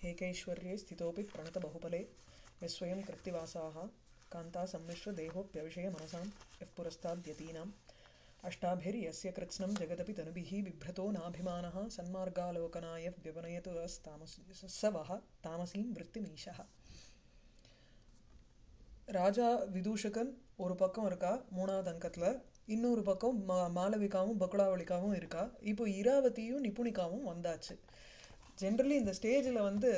एकैश्वर्ये स्थितोऽपि प्रणतबहुफले यस्वयं कृत्तिवासाः कान्तासम्मिश्रदेहोऽप्यविषय मनसां यः पुरस्ताद्यतीनाम् अष्टाभिर्यस्य कृत्स्नं जगदपि तनुभिः बिभ्रतो नाभिमानः सन्मार्गालोकनाय व्यवनयतु अस्तामस स वः तामसीं वृत्तिमीशः ராஜா விதூஷகன் ஒரு பக்கம் இருக்கா மூணாவது அங்கத்துல இன்னொரு பக்கம் மா மாளவிகாவும் பகுலாவளிகாவும் இருக்கா இப்போ இராவதியும் நிபுணிகாவும் வந்தாச்சு ஜென்ரலி இந்த ஸ்டேஜில் வந்து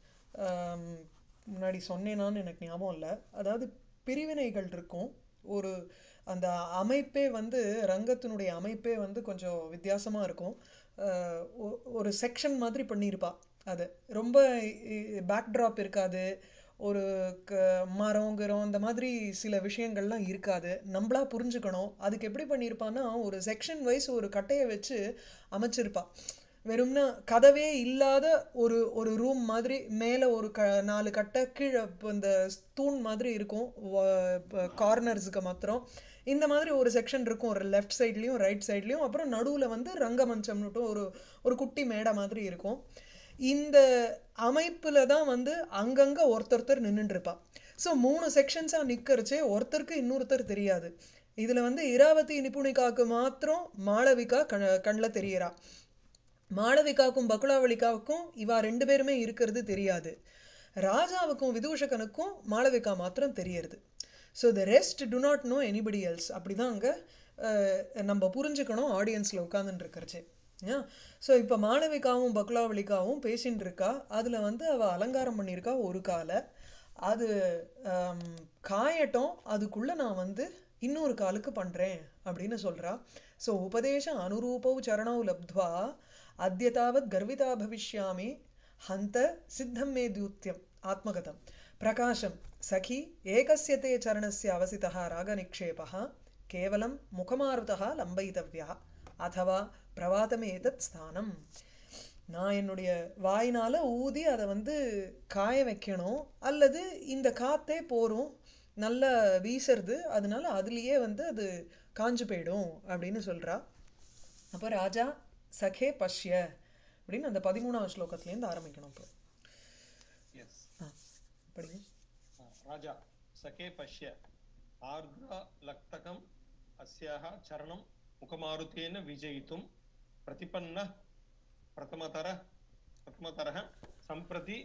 ஆம், முன்னாடி சொன்னேனான்னு எனக்கு ஞாபகம் இல்லை அதாவது பிரிவினைகள் இருக்கும் ஒரு அந்த அமைப்பே வந்து ரங்கத்தினுடைய அமைப்பே வந்து கொஞ்சம் வித்தியாசமா இருக்கும் அஹ் ஒ- ஒரு செக்ஷன் மாதிரி பண்ணியிருப்பா அது ரொம்ப பேக்ட்ராப் இருக்காது ஒரு க மரம் கிரம் இந்த மாதிரி சில விஷயங்கள்லாம் இருக்காது நம்மளா புரிஞ்சுக்கணும் அதுக்கு எப்படி பண்ணியிருப்பான்னா ஒரு செக்ஷன் வைஸ் ஒரு கட்டையை வச்சு அமைச்சிருப்பா வெறும்னா கதவே இல்லாத ஒரு ஒரு ரூம் மாதிரி மேலே ஒரு க நாலு கட்டை கீழே இப்ப இந்த தூண் மாதிரி இருக்கும் கார்னர்ஸுக்கு மாத்திரம் இந்த மாதிரி ஒரு செக்ஷன் இருக்கும் ஒரு லெஃப்ட் சைட்லயும் ரைட் சைட்லயும் அப்புறம் நடுவுல வந்து ரங்கமஞ்சம்னுட்டு ஒரு ஒரு குட்டி மேடை மாதிரி இருக்கும் இந்த அமைப்புல தான் வந்து அங்கங்க ஒருத்தொருத்தர் நின்னுட்டு இருப்பா ஸோ மூணு செக்ஷன்ஸா நிக்கறச்சே ஒருத்தருக்கு இன்னொருத்தர் தெரியாது இதுல வந்து இராவதி நிபுணிகாக்கு மாத்திரம் மாளவிகா கண் கண்ணுல தெரியறா மாளவிகாவுக்கும் பகுலாவளிகாவுக்கும் இவா ரெண்டு பேருமே இருக்கிறது தெரியாது ராஜாவுக்கும் விதூஷகனுக்கும் மாளவிகா மாத்திரம் தெரியறது so the rest do not know anybody else அப்படிதான் அங்க அஹ், நம்ம புரிஞ்சுக்கணும் ஆடியன்ஸ்ல உட்கார்ந்துட்டு இருக்கிறச்சே ஸோ இப்போ மாளவிகாவும் பகுலாவளிகாவும் பேசிட்டு இருக்கா அதுல வந்து அவ அலங்காரம் பண்ணியிருக்கா ஒரு காலை அது ஆம், காயட்டும் அதுக்குள்ள நான் வந்து இன்னொரு காலுக்கு பண்றேன் அப்படின்னு சொல்றா ஸோ உபதேச அனுரூபௌ சரணௌ லப்த்வா அத்யதாவத் கர்விதா பவிஷ்யாமி ஹந்த சித்தம் மே தூத்தியம் ஆத்மகதம் பிரகாசம் சகி ஏகஸ்ய தே சரணஸ்ய அவசிதः ராகநிக்ஷேபः கேவலம் முகமாருதः லம்பயிதவ்யா அதவா பிரவாதமேதத் ஸ்தானம் நான் என்னுடைய வாயினால ஊதி அதை வந்து காய வைக்கணும் அல்லது இந்த காத்தே போரும் நல்லா வீசுறது அதனால அதுலயே வந்து அது காஞ்சு போயிடும் அப்படின்னு சொல்றா அப்ப ராஜா சகே பஷ்ய அப்படின்னு அந்த பதிமூணாவது ஸ்லோகத்துல இருந்து ஆரம்பிக்கணும் இப்போ यस् ஆ, படிங்க राजा सखे पश्य आर्द्रलक्तकम् अस्याः चरणं मुखमारुतेन विजयितुं प्रतिपन्नः प्रथमतरः प्रथमतरः सम्प्रति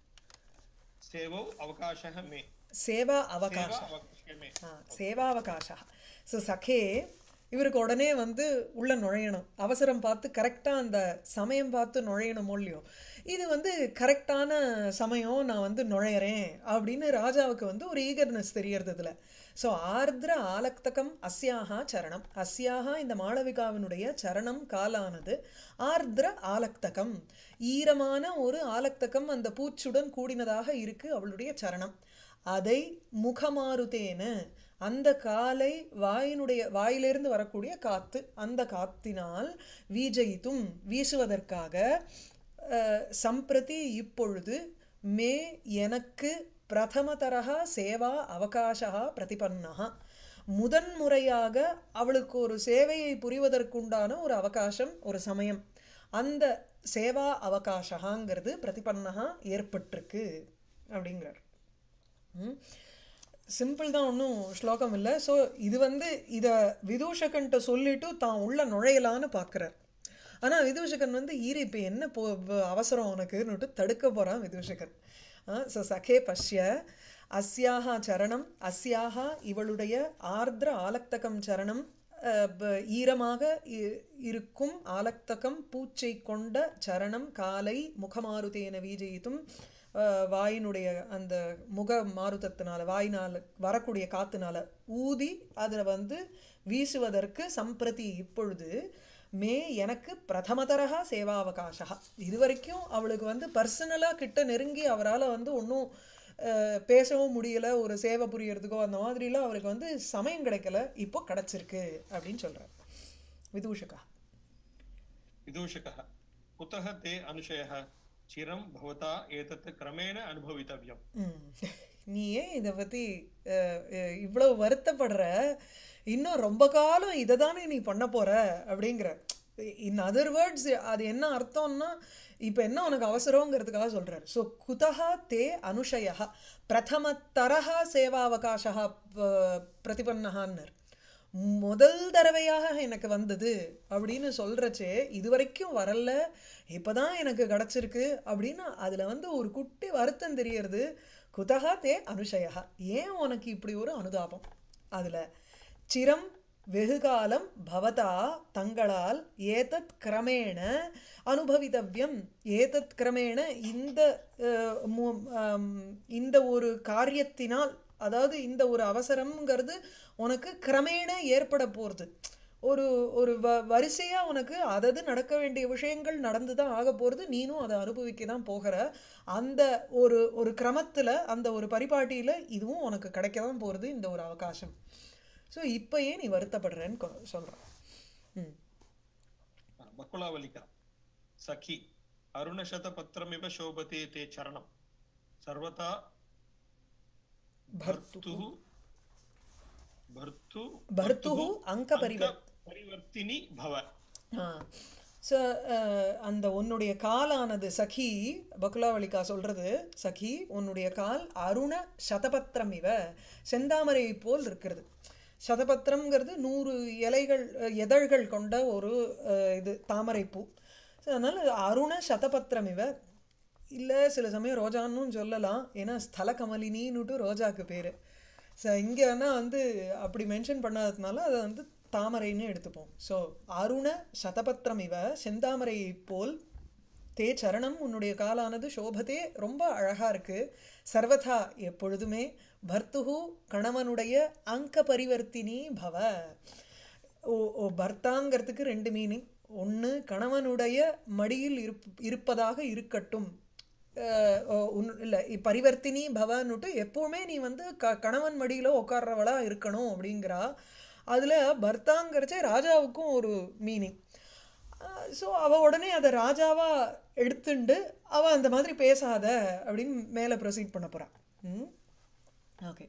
सेवौ अवकाशः मे சேவா सेवा அவகாசம் अवकाशः मे ஆ, சேவாவகாசா ஸோ சகே இவருக்கு உடனே வந்து உள்ள நுழையணும் அவசரம் பார்த்து கரெக்டா அந்த சமயம் பார்த்து நுழையணும் இல்லையோ இது வந்து கரெக்டான சமயம் நான் வந்து நுழையறேன் அப்படின்னு ராஜாவுக்கு வந்து ஒரு ஈகர்னஸ் தெரியறது இதுல ஸோ ஆர்திர ஆலக்தகம் அஸ்யாஹா சரணம் அஸ்யாஹா இந்த மாளவிகாவினுடைய சரணம் காலானது ஆர்திர ஆலக்தகம் ஈரமான ஒரு ஆலக்தகம் அந்த பூச்சுடன் கூடினதாக இருக்கு அவளுடைய சரணம் அதை முகமாருதேன அந்த காலை வாயினுடைய வாயிலிருந்து வரக்கூடிய காத்து அந்த காத்தினால் வீஜயித்தும் வீசுவதற்காக அஹ், சம்பிரதி இப்பொழுது மே எனக்கு பிரதமதரா சேவா அவகாசா பிரதிபன்னஹா முதன்முறையாக அவளுக்கு ஒரு சேவையை புரிவதற்குண்டான ஒரு அவகாசம் ஒரு சமயம் அந்த சேவா அவகாசகாங்கிறது பிரதிபன்னஹா ஏற்பட்டிருக்கு அப்படிங்கிறார் சிம்பிள் தான் ஒன்றும் ஸ்லோகம் இல்லை ஸோ இது வந்து இத விதூஷகன்ட்ட சொல்லிட்டு தான் உள்ள நுழையலான்னு பார்க்கறார் ஆனா விதூஷகன் வந்து ஈரு இப்ப என்ன போ வ- அவசரம் உனக்குன்னுட்டு தடுக்க போறான் விதூஷகன் ஸோ சகே பஷ்ய அஸ்யாஹா சரணம் அஸ்யாஹா இவளுடைய ஆர்திர ஆலக்தகம் சரணம் அஹ், ப- ஈரமாக இ- இருக்கும் ஆலக்தகம் பூச்சை கொண்ட சரணம் காலை முகமாருதேன வீஜயித்தும் அஹ், வாயினுடைய அந்த முக மாருதத்தினால வாயினால வரக்கூடிய காத்துனால ஊதி அதுல வந்து வீசுவதற்கு சம்பிரதி இப்பொழுது மே எனக்கு பிரதமதரகா சேவாவகாசா இது வரைக்கும் அவளுக்கு வந்து பர்சனலா கிட்ட நெருங்கி அவரால வந்து ஒன்றும் பேசவும் முடியல ஒரு சேவை புரியறதுக்கோ அந்த மாதிரிலாம் அவருக்கு வந்து சமயம் கிடைக்கல இப்போ கிடைச்சிருக்கு அப்படின்னு சொல்றார் விதூஷகா विदूषकः कुतः ते अनुशयः चिरं भवता एतत् क्रमेण अनुभवितव्यम् ம். நீ ஏன் இத பத்தி அஹ், அஹ், இவ்வளவு வருத்தப்படுற இன்னும் ரொம்ப காலம் இதை தானே நீ பண்ண போற அப்படிங்கிற இன் அதர் வேர்ட்ஸ் அது என்ன அர்த்தம்னா இப்ப என்ன உனக்கு அவசரங்கிறதுக்காக சொல்றாரு ஸோ குதஹா தே அனுஷய பிரதம தரஹா சேவாவகாசா பிரதிபன்னஹான்னர் முதல் தடவையாக எனக்கு வந்தது அப்படின்னு சொல்றச்சே இதுவரைக்கும் வரல இப்பதான் எனக்கு கிடைச்சிருக்கு அப்படின்னு அதுல வந்து ஒரு குட்டி வருத்தம் தெரியறது குதஹா தே அனுஷயா ஏன் உனக்கு இப்படி ஒரு அனுதாபம் அதுல சிரம் வெகுகாலம் பவதா தங்களால் ஏதத் கிரமேண அனுபவித்தவ்யம் ஏதத் கிரமேண இந்த அஹ், மு- ஆம், இந்த ஒரு காரியத்தினால் அதாவது இந்த ஒரு அவசரம்ங்கிறது உனக்கு கிரமேண ஏற்பட போறது ஒரு ஒரு வ வரிசையா உனக்கு அதது நடக்க வேண்டிய விஷயங்கள் நடந்துதான் ஆக போறது நீனும் அதை அனுபவிக்க தான் போகிற அந்த ஒரு ஒரு கிரமத்துல அந்த ஒரு பரிபாட்டியில இதுவும் உனக்கு கிடைக்க தான் போறது இந்த ஒரு அவகாசம் சோ இப்பயே நீ வருத்தப்படுறேன்னு கொ- சொல்றான் ம் बकुलावलिका सखी अरुणशतपत्रमिव शोभते ते चरणं सर्वथा भर्तुः भर्तु भर्तुः अङ्कपरिवर्त- परिवर्तिनी भव ஸோ அந்த உன்னுடைய காலானது சகி பகுலாவளிகா சொல்றது சகி உன்னுடைய கால் அருண சதபத்திரம் இவ செந்தாமரை போல் இருக்கிறது சதபத்திரம்ங்கிறது நூறு இலைகள் அஹ், இதழ்கள் கொண்ட ஒரு அஹ், இது தாமரைப்பூ So, அதனால அருண சதபத்திரம் இவ இல்ல சில சமயம் ரோஜான்னும் சொல்லலாம் ஏன்னா ஸ்தல கமலினின்னுட்டு ரோஜாக்கு பேரு ஸோ இங்கன்னா வந்து அப்படி மென்ஷன் பண்ணாததுனால அதை வந்து தாமரைன்னு எடுத்துப்போம் ஸோ அருண சதபத்திரம் இவ செந்தாமரை போல் தே சரணம் உன்னுடைய காலானது சோபதே ரொம்ப அழகா இருக்கு சர்வதா எப்பொழுதுமே பர்த்துஹு கணவனுடைய அங்க பரிவர்த்தினி பவ ஓ ஓ பர்த்தாங்கிறதுக்கு ரெண்டு மீனிங் ஒண்ணு கணவனுடைய மடியில் இருப் இருப்பதாக இருக்கட்டும் அஹ் ஓ, உன்- இல்ல இ- பரிவர்த்தினி பவன்னுட்டு எப்பவுமே நீ வந்து க கணவன் மடியில உட்கார்றவளா இருக்கணும் அப்படிங்கிறா அதுல பர்த்தாங்கிறச்சே ராஜாவுக்கும் ஒரு மீனிங் ஸோ அவ உடனே அதை ராஜாவா எடுத்துண்டு அவ அந்த மாதிரி பேசாத அப்படின்னு மேல ப்ரொசீட் பண்ண போறா ம் ஓகே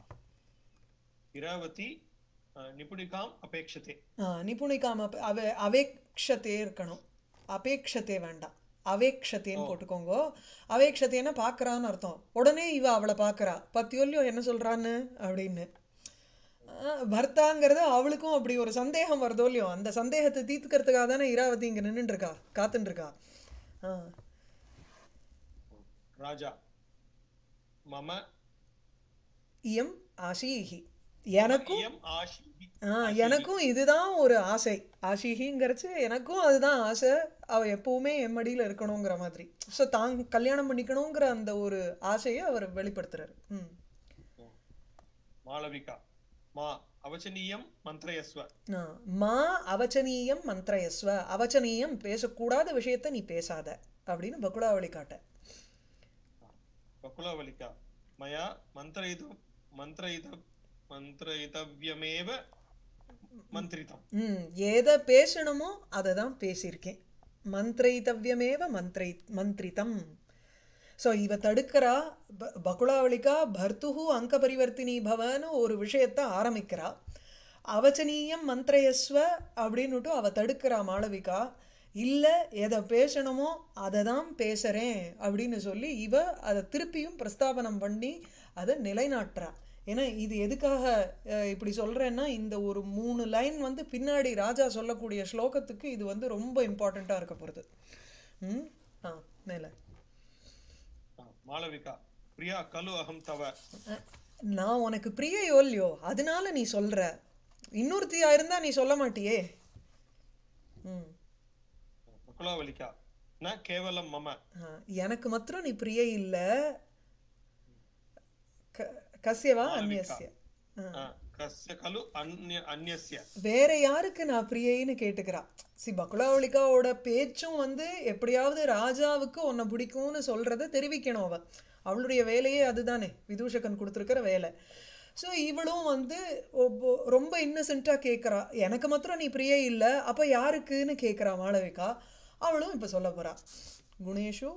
इरावती अ, निपुणिकाम् अपेक्षते நிபுணிக்காம அப்ப- அவ அவேக்ஷத்தே இருக்கணும் அபேக்ஷத்தே வேண்டாம் அவேக்ஷத்தேன்னு ஓ. போட்டுக்கோங்க அவேக்ஷத்தேன்னா பாக்குறான்னு அர்த்தம் உடனே இவ அவளை பாக்குறா பத்தியோல்யோ என்ன சொல்றான்னு அப்படின்னு ஆஹ் பர்த்தாங்கிறது அவளுக்கும் அப்படி ஒரு சந்தேகம் வருதோ இல்லையோ அந்த சந்தேகத்தை தீர்த்துக்கிறதுக்காக தானே இராவதி இங்க நின்னுட்டு இருக்கா காத்துட்டு இருக்கா ஆஹ் राजा मम இயம் ஆஷீஹி எனக்கும் इयम् आशीः ஆஹ் எனக்கும் இதுதான் ஒரு ஆசை ஆஷிஹிங்கிறச்சு எனக்கும் அதுதான் ஆசை அவ எப்பவுமே என் மடியில இருக்கணுங்கிற மாதிரி சோ தான் கல்யாணம் பண்ணிக்கணுங்கிற அந்த ஒரு ஆசையை அவர் வெளிப்படுத்துறாரு ம் मालविका मा अवचनीयं मन्त्रयस्व ஆஹ் மா அவச்சனீயம் மந்திரயஸ்வ அவச்சனீயம் பேசக்கூடாத விஷயத்த நீ பேசாத அப்படின்னு பகுலாவளி காட்ட बकुलावलिका मया मन्त्रयितुं मन्त्रयित मन्त्रयितव्यमेव मन्त्रितम् ம் எதை பேசணுமோ அதை தான் பேசியிருக்கேன் மந்திரைத்தவ்யமேவ மந்திரை மந்திரிதம் ஸோ இவ தடுக்கிறா ப- பகுலாவளிகா பர்த்துஹு அங்க பரிவர்த்தினி பவன்னு ஒரு விஷயத்த ஆரம்பிக்கிறா அவச்சனீயம் மந்திரயஸ்வ அப்படின்னுட்டு அவ தடுக்கிறா மாளவிகா இல்ல எதை பேசணுமோ அதை தான் பேசுறேன் அப்படின்னு சொல்லி இவ அதை திருப்பியும் பிரஸ்தாபனம் பண்ணி அதை நிலைநாட்டுறா ஏன்னா இது எதுக்காக அஹ், இப்படி சொல்றேன்னா இந்த ஒரு மூணு லைன் வந்து பின்னாடி ராஜா சொல்லக்கூடிய ஸ்லோகத்துக்கு இது வந்து ரொம்ப இம்பார்ட்டண்டா இருக்க போறது ம் ஆ மேல मालविका प्रिया खलु अहं तव அஹ், நான் உனக்கு பிரியையோ இல்லையோ அதனால நீ சொல்ற இன்னொருத்தியா இருந்தா நீ சொல்ல மாட்டியே ம் बकुलावलिका न केवलं मम ஆ, எனக்கு மாத்திரம் நீ பிரியை இல்ல க- கஸ்யவா மாளவிகா. அந்நியஸ்ய ஆ. अ, कस्य खलु अन्य अन्यस्य வேற யாருக்கு நான் பிரியைன்னு கேட்டுக்கிறா சி பகுலாவளிகாவோட பேச்சும் வந்து எப்படியாவது ராஜாவுக்கு உன்னை பிடிக்கும்னு சொல்றத தெரிவிக்கணும் அவ அவளுடைய வேலையே அதுதானே விதூஷகன் கொடுத்திருக்கிற வேலை சோ இவளும் வந்து ஒப்ப- ரொம்ப இன்னசென்ட்டா கேக்குறா எனக்கு மாத்திரம் நீ பிரியை இல்ல அப்ப யாருக்குன்னு கேக்குறா மாளவிகா அவளும் இப்ப சொல்ல போறா குணேஷு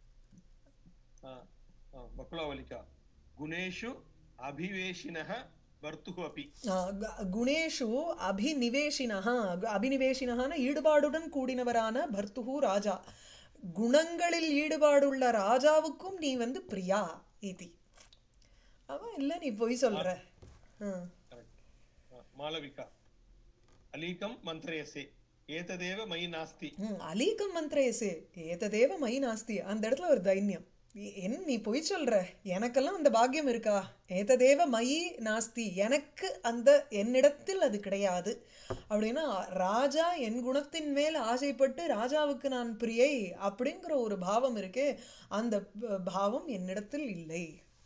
अ, अ, बकुलावलिका गुणेषु अभिवेशिनः भर्तुः अपि ஆஹ் கு- குணேஷு அபிநிவேஷினஹா கு- அபிநிவேஷினஹான ஈடுபாடுடன் கூடினவரான பர்த்துஹு ராஜா குணங்களில் ஈடுபாடுள்ள ராஜாவுக்கும் நீ வந்து பிரியா இதி அவன் இல்ல நீ பொய் சொல்ற ஹம். मालविका अलीकं मन्त्रयसे एतदेव मयि नास्ति ம், அலீகம் மந்திரேசே ஏததேவ மை நாஸ்தி அந்த இடத்துல ஒரு தைன்யம் எ- என்ன நீ பொய் சொல்ற எனக்கெல்லாம் அந்த பாக்கியம் இருக்கா ஏததேவ மயி நாஸ்தி எனக்கு அந்த என்னிடத்தில் அது கிடையாது அப்படின்னா ராஜா என் குணத்தின் மேல் ஆசைப்பட்டு ராஜாவுக்கு நான் பிரியை அப்படிங்கிற ஒரு பாவம் இருக்கே அந்த ப- பாவம் என்னிடத்தில் இல்லை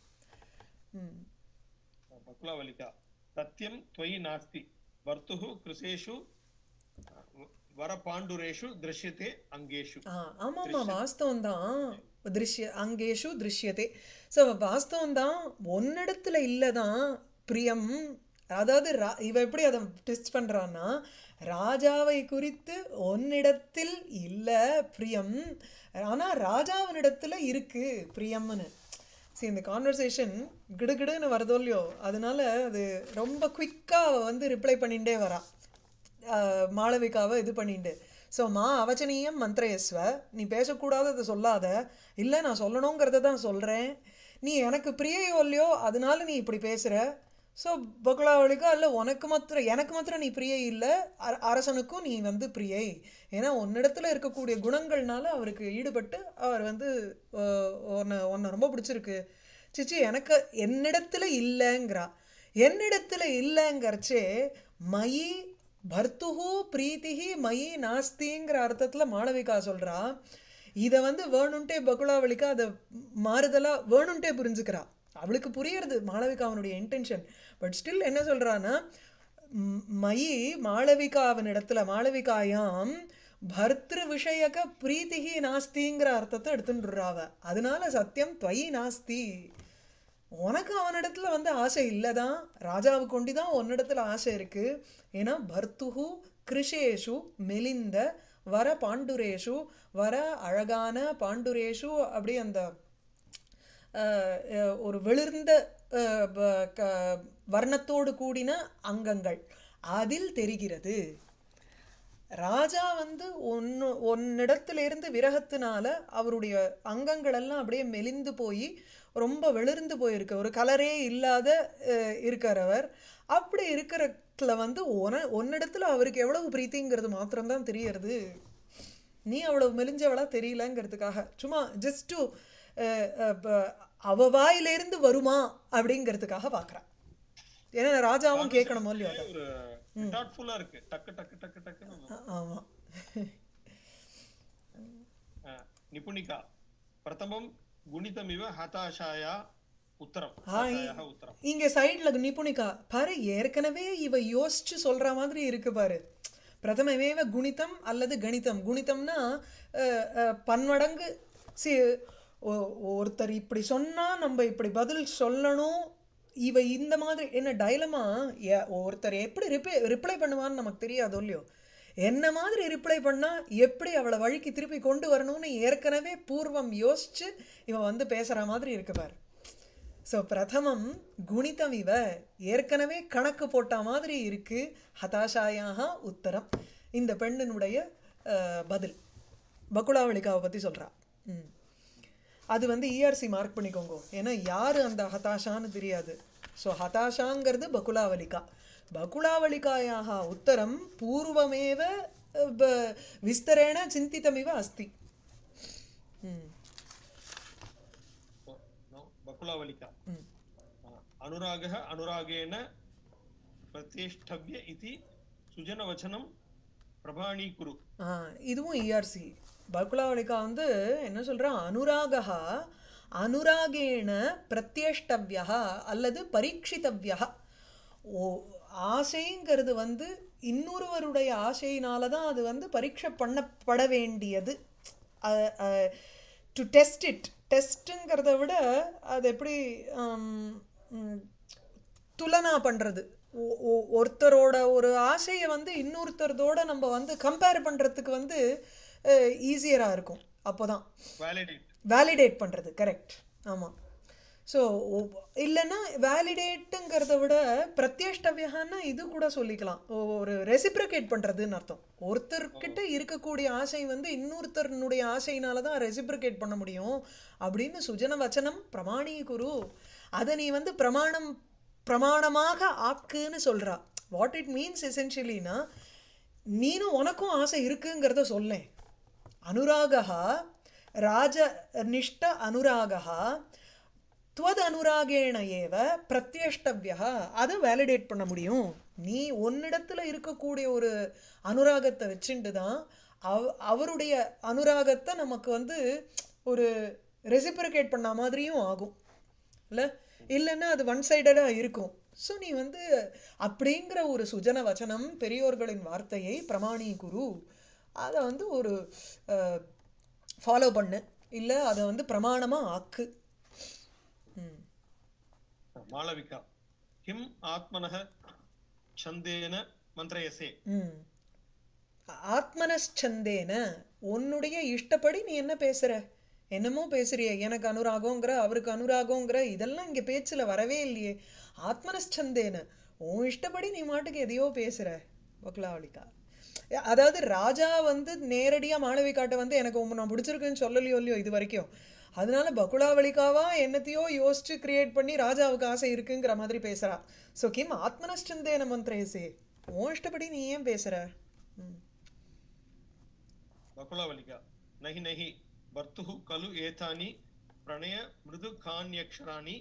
ம் बकुलावलिका सत्यं त्वयि नास्ति भर्तुः कृशेषु वरपाण्डुरेषु दृश्यते अङ्गेषु ஆ, ஆமாமா வாஸ்தவம் தான் திருஷ்ய அங்கேஷு திருஷ்யதே ஸோ வாஸ்தவம் தான் ஒன்னிடத்துல இல்லதான் பிரியம் அதாவது ரா- இவ எப்படி அதை டெஸ்ட் பண்றான்னா ராஜாவை குறித்து ஒன்னிடத்தில் இல்ல பிரியம் ஆனா ராஜாவினிடத்துல இருக்கு பிரியம்னு சரி இந்த கான்வர்சேஷன் கிடுகிடுன்னு வருதோ இல்லையோ அதனால அது ரொம்ப குயிக்கா வந்து ரிப்ளை பண்ணிட்டே வரா ஆஹ் மாளவிகாவை இது பண்ணிட்டு ஸோ மா அவச்சனீயம் மந்திரயஸ்வ நீ பேசக்கூடாததை சொல்லாத இல்லை நான் சொல்லணுங்கிறத தான் சொல்கிறேன் நீ எனக்கு பிரியையோ இல்லையோ அதனால நீ இப்படி பேசுற ஸோ பகுலாவளிக்கா இல்லை உனக்கு மாத்திரம் எனக்கு மாத்திரம் நீ பிரியை இல்லை அர- அரசனுக்கும் நீ வந்து பிரியை ஏன்னா உன்னிடத்துல இருக்கக்கூடிய குணங்கள்னால அவருக்கு ஈடுபட்டு அவர் வந்து ஆஹ் உன்னை உன்னை ரொம்ப பிடிச்சிருக்கு சிச்சி எனக்கு என்னிடத்துல இல்லைங்கிறா என்னிடத்துல இல்லைங்கிறச்சே மயி பர்த்துஹு பிரீத்திஹி மயி நாஸ்திங்கிற அர்த்தத்துல மாளவிகா சொல்றா இத வந்து வேணும்ட்டே பகுலாவளிக்கா அதை மாறுதலா வேணும்ட்டே புரிஞ்சுக்கிறா அவளுக்கு புரியறது மாளவிகாவனுடைய இன்டென்ஷன் பட் ஸ்டில் என்ன சொல்றான்னா ம், மயி மாளவிகாவின் இடத்துல மாளவிகாயாம் பர்திரு விஷயக பிரீத்திஹி நாஸ்திங்கிற அர்த்தத்தை எடுத்துட்டுறா அவ அதனால சத்தியம் துவயி நாஸ்தி உனக்கு அவனிடத்துல வந்து ஆசை இல்லதான் ராஜாவுக்கு கொண்டிதான் உன்னிடத்துல ஆசை இருக்கு ஏன்னா பர்த்துஹு கிருஷேஷு மெலிந்த வர பாண்டுரேஷு வர அழகான பாண்டுரேஷு அப்படி அந்த அஹ், அஹ், ஒரு வெளிர்ந்த அஹ், ப- க- வர்ணத்தோடு கூடின அங்கங்கள் அதில் தெரிகிறது ராஜா வந்து ஒன்னு ஒன்னிடத்துல இருந்து விரகத்தினால அவருடைய அங்கங்கள் எல்லாம் அப்படியே மெலிந்து போய் ரொம்ப வெளிர்ந்து போயிருக்கு ஒரு கலரே இல்லாத அஹ், இருக்கிறவர் அப்படி இருக்கிறதுல வந்து உன உன்னிடத்துல அவருக்கு எவ்வளவு பிரீத்திங்கிறது மாத்திரம்தான் தெரியறது நீ அவ்வளவு மெலிஞ்சவளா தெரியலங்கிறதுக்காக சும்மா ஜஸ்ட் டு அவ வாயிலிருந்து வருமா அப்படிங்கிறதுக்காக பாக்குறான் ஏன்னா ராஜாவும் கேட்கணுமோ இல்லையோ அதை. ஒரு தாட்ஃபுல்லா இருக்கு டக்கு டக்கு டக்கு டக்குன்னு ஆ- ஆமா அஹ், நிபுணிகா பிரதமம் குணிதமிவ ஹதாஷாயா உத்தரம் ஆ, இ- ஹதாஷாயாः உத்தரம் இங்க சைடுல நிபுணிகா பாரு ஏற்கனவே இவ யோசிச்சு சொல்ற மாதிரி இருக்கு பாரு பிரதமமேவ குணிதம் அல்லது கணிதம் குணிதம்னா அஹ், அஹ், பன்மடங்கு சி ஒ- ஒருத்தர் இப்படி சொன்னா நம்ம இப்படி பதில் சொல்லணும் இவ இந்த மாதிரி என்ன டைலமா ஒருத்தர் எப்படி ரிப்ளை ரிப்ளை பண்ணுவான்னு நமக்கு தெரியாதோ இல்லையோ என்ன மாதிரி ரிப்ளை பண்ணா எப்படி அவளை வழிக்கு திருப்பி கொண்டு வரணும்னு ஏற்கனவே பூர்வம் யோசிச்சு இவன் வந்து பேசுற மாதிரி இருக்கு பாரு சோ பிரதமம் குணிதம் இவ ஏற்கனவே கணக்கு போட்ட மாதிரி இருக்கு ஹதாஷாயாக உத்தரம் இந்த பெண்ணினுடைய அஹ், பதில் பகுலாவளிகாவை பத்தி சொல்றா ம். அது வந்து இஆர்சி மார்க் பண்ணிக்கோங்க ஏன்னா யாரு அந்த ஹதாஷான்னு தெரியாது சோ ஹதாஷாங்கிறது பகுலாவளிகா பகுலாவளிகாயாக உத்தரம் பூர்வமேவ அஹ், ப- விஸ்தரேண சிந்திதமிவ அஸ்தி ம் No, बकुलावलिका ம் अनुरागः अनुरागेण प्रत्येष्टव्य इति सुजनवचनं प्रभाणीकुरु ஆ, இதுவும் இஆர்சி பகுலாவளிகா வந்து என்ன சொல்றா அனுராகா அனுராகேண பிரத்யேஷ்டவ்யா அல்லது பரீட்சித்தவ்யா ஓ ஆசைங்கிறது வந்து இன்னொருவருடைய ஆசையினால தான் அது வந்து பரீட்சை பண்ணப்பட வேண்டியது டு டெஸ்ட் இட் டெஸ்ட்டுங்கிறத விட அது எப்படி ஆம், ம், துலனா பண்றது ஒ- ஒ- ஒருத்தரோட ஒரு ஆசையை வந்து இன்னொருத்தரதோட நம்ம வந்து கம்பேர் பண்றதுக்கு வந்து ஈஸியரா இருக்கும் அப்போதான் validate வேலிடேட் பண்றது கரெக்ட் ஆமா ஸோ இல்லைன்னா வேலிடேட்டுங்கிறத விட பிரத்யஷ்டவியகான்னா இது கூட சொல்லிக்கலாம் ஒ- ஒரு ரெசிப்ரிகேட் பண்றதுன்னு அர்த்தம் ஒருத்தர்கிட்ட இருக்கக்கூடிய ஆசை வந்து இன்னொருத்தருனுடைய ஆசையினால தான் ரெசிப்ரிகேட் பண்ண முடியும் அப்படின்னு சுஜன வச்சனம் பிரமாணி குரு அதை நீ வந்து பிரமாணம் பிரமாணமாக ஆக்குன்னு சொல்றா வாட் இட் மீன்ஸ் எசென்ஷியலினா நீனும் உனக்கும் ஆசை இருக்குங்கிறத சொல்லேன் அனுராகா ராஜ நிஷ்ட அனுராகா துவத் அனுராகேண ஏவ பிரத்யஷ்டவியா அதை வேலிடேட் பண்ண முடியும் நீ உன்னிடத்துல இருக்கக்கூடிய ஒரு அனுராகத்தை வச்சுட்டு தான் அவ அவருடைய அனுராகத்தை நமக்கு வந்து ஒரு ரெசிப்ரிகேட் பண்ண மாதிரியும் ஆகும் இல்ல இல்லைன்னா அது ஒன் சைடடா இருக்கும் ஸோ நீ வந்து அப்படிங்கிற ஒரு சுஜன வச்சனம் பெரியோர்களின் வார்த்தையை பிரமாணி குரு அதை வந்து ஒரு ஃபாலோ பண்ணு இல்ல அதை வந்து பிரமாணமா ஆக்கு ம் मालविका किम् आत्मनः छन्देन मन्त्रयसे ம் ஆத்மனச்சந்தேன உன்னுடைய இஷ்டப்படி நீ என்ன பேசுற என்னமோ பேசுறிய எனக்கு அனுராகங்கிற அவருக்கு அனுராகங்கிற இதெல்லாம் இங்க பேச்சுல வரவே இல்லையே ஆத்மனச்சந்தேன உன் இஷ்டப்படி நீ மாட்டுக்கு எதையோ பேசுற பக்லாவளிக்கா அதாவது ராஜா வந்து நேரடியா மாளவிகாட்ட வந்து எனக்கு உன்னை நான் பிடிச்சிருக்குன்னு சொல்லலையோ இல்லையோ இது வரைக்கும் அதனால பகுலாவளிகாவா என்னத்தையோ யோசிச்சு கிரியேட் பண்ணி ராஜாவுக்கு ஆசை இருக்குங்கிற மாதிரி பேசுறா சோ கிம் ஆத்மனச்சந்தேன மந்திரேசே உன் இஷ்டப்படி நீ ஏன் பேசுற ம். बकुलावलिका नहि नहि भर्तुः खलु एतानि प्रणय मृदुकान्यक्षराणि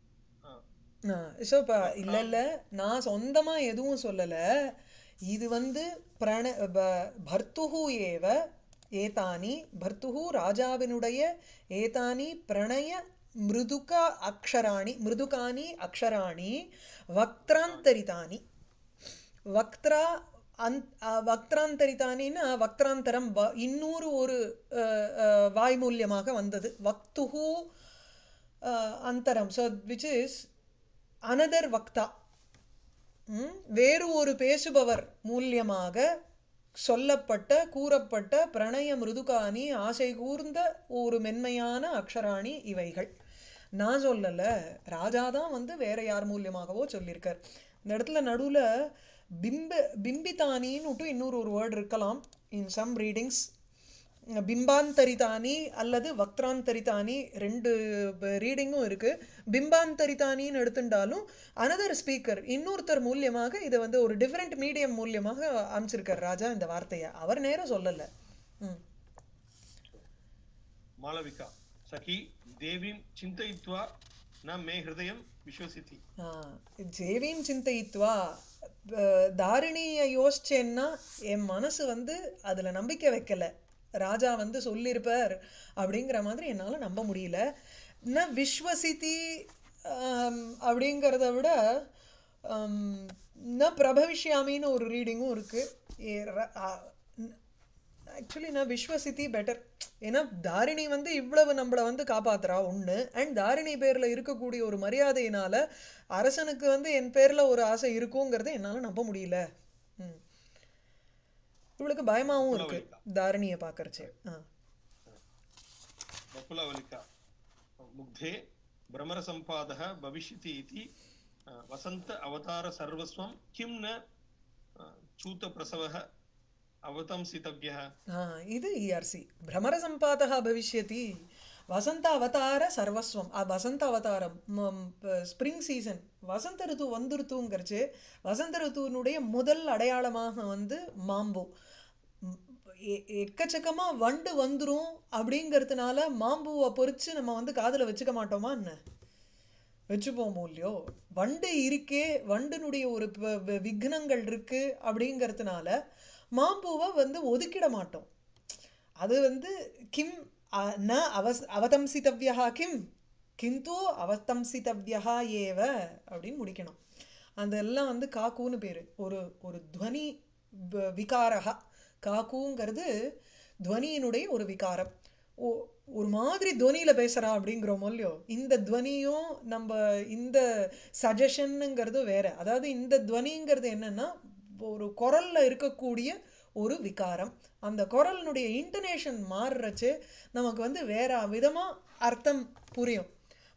आ, ஸோ இப்போ இல்ல இல்ல நான் சொந்தமா எதுவும் சொல்லல இது வந்து பிரண ப- பர்த்துஹு ஏவ ஏதானி பர்த்துஹு ராஜாவினுடைய ஏதானி பிரணய மிருதுகா அக்ஷராணி மிருதுகானி அக்ஷராணி வக்திராந்தரிதானி வக்த்ரா அந் அஹ் வக்திராந்தரிதானின்னா வக்திராந்தரம் வ- இன்னொரு ஒரு அஹ், அஹ், வாய்மூல்யமாக வந்தது வக்துஹு அஹ், அந்தரம் ஸோ விச் இஸ் அனதர் வக்தா ம்? வேறு ஒரு பேசுபவர் மூல்யமாக சொல்லப்பட்ட கூறப்பட்ட பிரணய மிருதுகானி ஆசை கூர்ந்த ஒரு மென்மையான அக்ஷராணி இவைகள் நான் சொல்லல ராஜாதான் வந்து வேற யார் மூலியமாகவோ சொல்லியிருக்கார் இந்த இடத்துல நடுவுல பிம்ப பிம்பிதானின்னு இன்னொரு ஒரு வேர்டு இருக்கலாம் இன் சம் ரீடிங்ஸ் பிம்பாந்தரிதானி அல்லது வக்திராந்தரிதானி ரெண்டு ரீடிங்கும் இருக்கு பிம்பாந்தரிதானின்னு எடுத்துட்டாலும் அனதர் ஸ்பீக்கர் இன்னொருத்தர் மூலியமாக இதை வந்து ஒரு டிஃபரெண்ட் மீடியம் மூலியமாக அமைச்சிருக்கார் ராஜா இந்த வார்த்தையை அவர் நேரம் சொல்லல ம் मालविका सखी देवीं चिन्तयित्वा न मे हृदयं विश्वसिति ஜேவின் சிந்தைத்வா அஹ், தாரிணிய யோசிச்சேன்னா என் மனசு வந்து அதுல நம்பிக்கை வைக்கல ராஜா வந்து சொல்லியிருப்பார் அப்படிங்கிற மாதிரி என்னால நம்ப முடியல ந விஸ்வசிதி ஆம், அப்படிங்கிறத விட ஆம், ந பிரபவிஷ்யாமின்னு ஒரு ரீடிங்கும் இருக்கு ஆக்சுவலி நான் விஸ்வசித்தி பெட்டர் ஏன்னா தாரிணி வந்து இவ்வளவு நம்மள வந்து காப்பாத்துறா ஒண்ணு அண்ட் தாரிணி பேர்ல இருக்கக்கூடிய ஒரு மரியாதையினால அரசனுக்கு வந்து என் பேர்ல ஒரு ஆசை இருக்குங்கிறத என்னால நம்ப முடியல ம். இவளுக்கு பயமாவும் இருக்கு தாரிணிய பாக்குறச்சே ஆ. बकुलावलिका मुग्धे भ्रमरसम्पादः भविष्यति इति आ, वसन्त अवतारसर्वस्वं किं न आ, चूतप्रसवः अवतंसितव्यः ஆ, இது இஆர்சி பிரமர சம்பாதா பவிஷ்யதி வசந்த அவதார சர்வஸ்வம் அ, வசந்த அவதாரம் ஸ்ப்ரிங் சீசன் வசந்த ரிது வந்துருத்துங்கிறச்சு வசந்த ரித்துனுடைய முதல் அடையாளமாக வந்து மாம்பு ம், எ- எக்கச்சக்கமா வண்டு வந்துரும் அப்படிங்கறதுனால மாம்பூவை பொறிச்சு நம்ம வந்து காதுல வச்சுக்க மாட்டோமா என்ன வச்சுப்போமோ இல்லையோ வண்டு இருக்கே வண்டினுடைய ஒரு ப- வ- விக்னங்கள் இருக்கு அப்படிங்கறதுனால மாம்பூவை வந்து ஒதுக்கிட மாட்டோம் அது வந்து கிம் அ- ந அவஸ் அவதம்சித்தவ்யா கிம் கிந்து அவதம்சித்தவ்யா ஏவ அப்படின்னு முடிக்கணும் அதெல்லாம் வந்து காக்குன்னு பேரு ஒரு ஒரு துவனி வ- விகாரஹா காக்குங்கிறது துவனியினுடைய ஒரு விகாரம் ஓ- ஒரு மாதிரி துவனியில பேசுறா அப்படிங்கிறோமோ இல்லையோ இந்த துவனியும் நம்ம இந்த சஜஷனுங்கிறது வேற அதாவது இந்த துவனிங்கிறது என்னன்னா ஒரு குரல்ல இருக்கக்கூடிய ஒரு விகாரம் அந்த குரலினுடைய இன்டனேஷன் மாறுறச்சு நமக்கு வந்து வேற விதமா அர்த்தம் புரியும்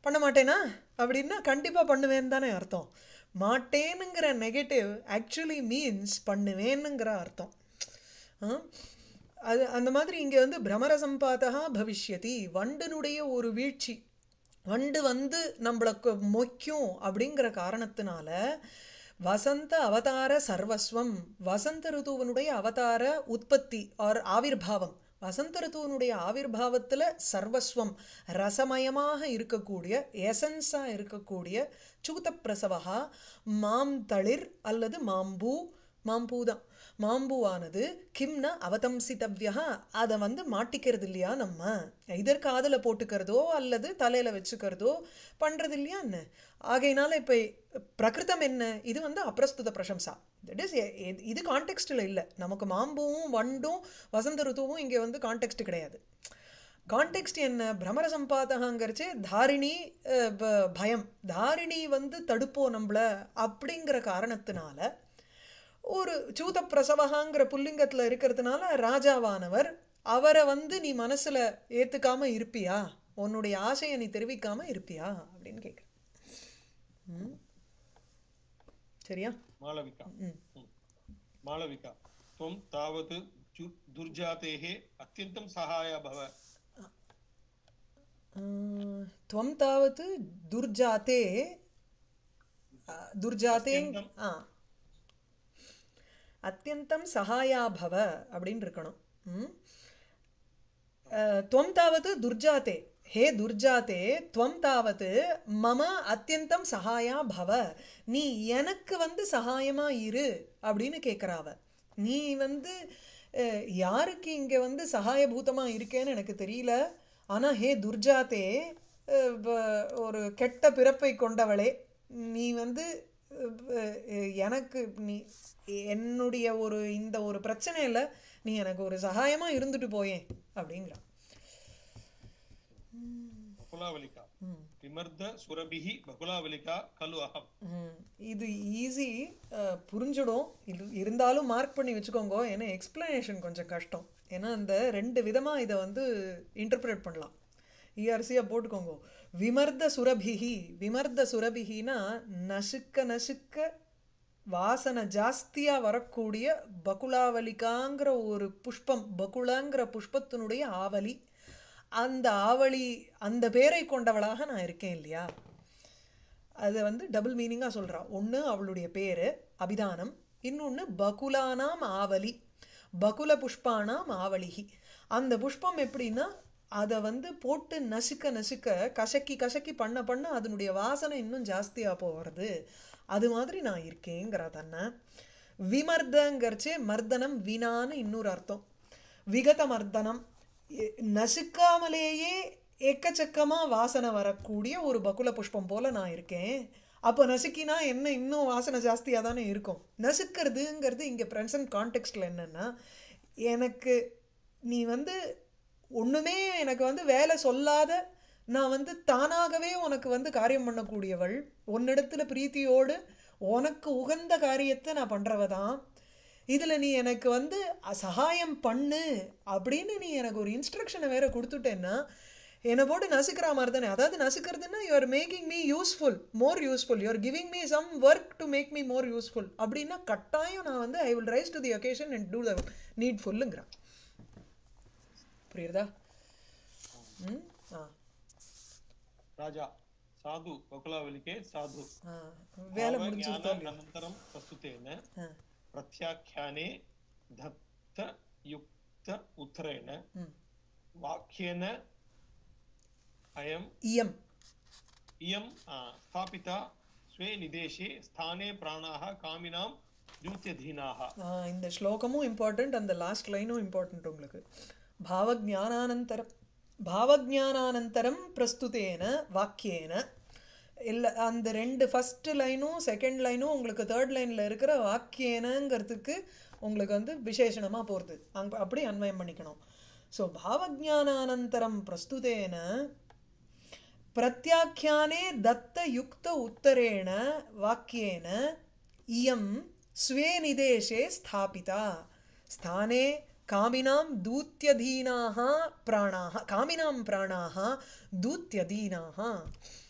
பண்ண மாட்டேனா அப்படின்னா கண்டிப்பா பண்ணுவேன்னு தானே அர்த்தம் மாட்டேனுங்கிற நெகட்டிவ் ஆக்சுவலி மீன்ஸ் பண்ணுவேனுங்கிற அர்த்தம் ஆ? அது அந்த மாதிரி இங்க வந்து பிரமர சம்பாதா பவிஷ்யதி வண்டனுடைய ஒரு வீழ்ச்சி வண்டு வந்து நம்மள கொ- மொய்க்கும் அப்படிங்கிற காரணத்தினால வசந்த அவதார சர்வஸ்வம் வசந்த ருத்துவனுடைய அவதார உற்பத்தி ஆர் ஆவிர்பாவம் வசந்த ருத்துவனுடைய ஆவிர்பாவத்துல சர்வஸ்வம் ரசமயமாக இருக்கக்கூடிய எசன்ஸா இருக்கக்கூடிய சூத பிரசவகா மாம் தளிர் அல்லது மாம்பூ மாம்பூ தான் மாம்பூவானது கிம்ன அவதம்சித்தவ்யா அதை வந்து மாட்டிக்கிறது இல்லையா நம்ம இதற்கு காதுல போட்டுக்கிறதோ அல்லது தலையில வச்சுக்கிறதோ பண்றது இல்லையா என்ன ஆகையினால இப்ப பிரகிருதம் என்ன இது வந்து அப்பிரஸ்துத பிரசம்சா தட் இஸ் இது கான்டெக்ஸ்ட்ல இல்ல நமக்கு மாம்பூவும் வண்டும் வசந்த ருத்துவும் இங்க வந்து கான்டெக்ஸ்ட் கிடையாது கான்டெக்ஸ்ட் என்ன பிரமர சம்பாதகங்கிறச்சே தாரிணி அஹ், ப- பயம் தாரிணி வந்து தடுப்போ நம்மள அப்படிங்கிற காரணத்தினால ஒரு சூத பிரசவகாங்கிற புல்லிங்கத்துல இருக்கிறதுனால ராஜாவானவர் அவரை வந்து நீ மனசுல ஏத்துக்காம இருப்பியா உன்னுடைய ஆசையை நீ தெரிவிக்காம இருப்பியா அப்படின்னு கேக்குற ம். சரியா मालविका ம் मालविका त्वं तावत् जु- दुर्जातेः अत्यन्तं सहाया भव अं, त्वं तावत् दुर्जाते अ, दुर्जाते अत्यन्तं ஆ அத்தியந்தம் சகாயா பவ அப்படின்னு இருக்கணும் ம் அஹ், त्वं तावत् दुर्जाते हे दुर्जाते त्वं तावत् மம அத்தியந்தம் சகாயா பவ நீ எனக்கு வந்து சகாயமா இரு அப்படின்னு கேக்குறாவ நீ வந்து அஹ், யாருக்கு இங்க வந்து சகாயபூதமா இருக்கேன்னு எனக்கு தெரியல ஆனா ஹே துர்ஜாதே அஹ், வ- ஒரு கெட்ட பிறப்பை கொண்டவளே நீ வந்து அஹ், அஹ், எனக்கு நீ என்னுடைய ஒரு இந்த ஒரு பிரச்சனையில நீ எனக்கு ஒரு சகாயமா இருந்துட்டு போயேன் அப்படிங்கிறான் बकुलावलिका ம் विमर्द सुरभिः बकुलावलिका खलु अहम् ம். இது ஈஸி புரிஞ்சிடும் இது இருந்தாலும் மார்க் பண்ணி வச்சுக்கோங்க ஏன்னா எக்ஸ்பிளனேஷன் கொஞ்சம் கஷ்டம் ஏன்னா இந்த ரெண்டு விதமா இதை வந்து இன்டர்பிரேட் பண்ணலாம் இஆர்சியா போட்டுக்கோங்க விமர்த சுரபிகி விமர்த சுரபிகினா நசுக்க நசுக்க வாசனை ஜாஸ்தியா வரக்கூடிய பகுலாவலிகாங்கிற ஒரு புஷ்பம் பகுலாங்கிற புஷ்பத்தினுடைய ஆவலி அந்த ஆவலி அந்த பேரை கொண்டவளாக நான் இருக்கேன் இல்லையா அது வந்து டபுள் மீனிங்கா சொல்றா ஒண்ணு அவளுடைய பேரு அபிதானம் இன்னொன்னு பகுலானாம் ஆவலி பகுல புஷ்பானாம் ஆவலிகி அந்த புஷ்பம் எப்படின்னா அத வந்து போட்டு நசுக்க நசுக்க கசக்கி கசக்கி பண்ண பண்ண அதனுடைய வாசனை இன்னும் ஜாஸ்தியா போறது அது மாதிரி நான் இருக்கேங்கிறா தன்னை விமர்தங்கிறச்சே மர்தனம் வினான்னு இன்னொரு அர்த்தம் விகத மர்தனம் எ- நசுக்காமலேயே எக்கச்சக்கமா வாசனை வரக்கூடிய ஒரு பகுல புஷ்பம் போல நான் இருக்கேன் அப்போ நசுக்கினா என்ன இன்னும் வாசனை ஜாஸ்தியா தானே இருக்கும் நசுக்கிறதுங்கிறது இங்க பிரசன்ட் கான்டெக்ட்ல என்னன்னா எனக்கு நீ வந்து ஒண்ணுமே எனக்கு வந்து வேலை சொல்லாத நான் வந்து தானாகவே உனக்கு வந்து காரியம் பண்ணக்கூடியவள் உன்னிடத்துல பிரீத்தியோடு உனக்கு உகந்த காரியத்தை நான் பண்றவதான் இதுல நீ எனக்கு வந்து அ- சகாயம் பண்ணு அப்படின்னு நீ எனக்கு ஒரு இன்ஸ்ட்ரக்ஷனை வேற கொடுத்துட்டேன்னா என்னை போட்டு நசுக்கிற மாதிரி தானே அதாவது நசுக்கிறதுன்னா you are making me useful more useful you are giving me some work to make me more useful அப்படின்னா கட்டாயம் நான் வந்து I will rise to the occasion and do the நீட்ஃபுல்லுங்கிறான் புரியுறதா ம் ஆ राजा साधु बकुलावलिके साधु ஆ வேலை முடிஞ்சுருத்தா இல்லையா अनन्तरं प्रस्तुतेन ஆ प्रत्याख्याने दत्त युक्त उत्तरेण ம் वाक्येन अयम् இயம் इयं आ, स्थापिता स्वे निदेशे स्थाने प्राणाः कामिनां द्यूत्यधीनाः ஆ, இந்த ஸ்லோகமும் இம்பார்ட்டன்ட் அந்த லாஸ்ட் லைனும் இம்பார்ட்டன்ட் உங்களுக்கு பாவஜானானந்தரம் பாவஜானானந்தரம் பிரஸ்துதேன வாக்கியேன இல்ல அந்த ரெண்டு ஃபர்ஸ்ட் லைனும் செகண்ட் லைனும் உங்களுக்கு தேர்ட் லைன்ல இருக்கிற வாக்கியேனங்கிறதுக்கு உங்களுக்கு வந்து விசேஷணமா போறது அங்க அப்படி அன்வயம் பண்ணிக்கணும் ஸோ பாவஜானானந்தரம் பிரஸ்துதேன प्रत्याख्याने दत्तयुक्त उत्तरेण वाक्येन इयं स्वे निदेशे स्थापिता स्थाने कामिनां दूत्यधीनाः प्राणाः कामिनां प्राणाः दूत्यधीनाः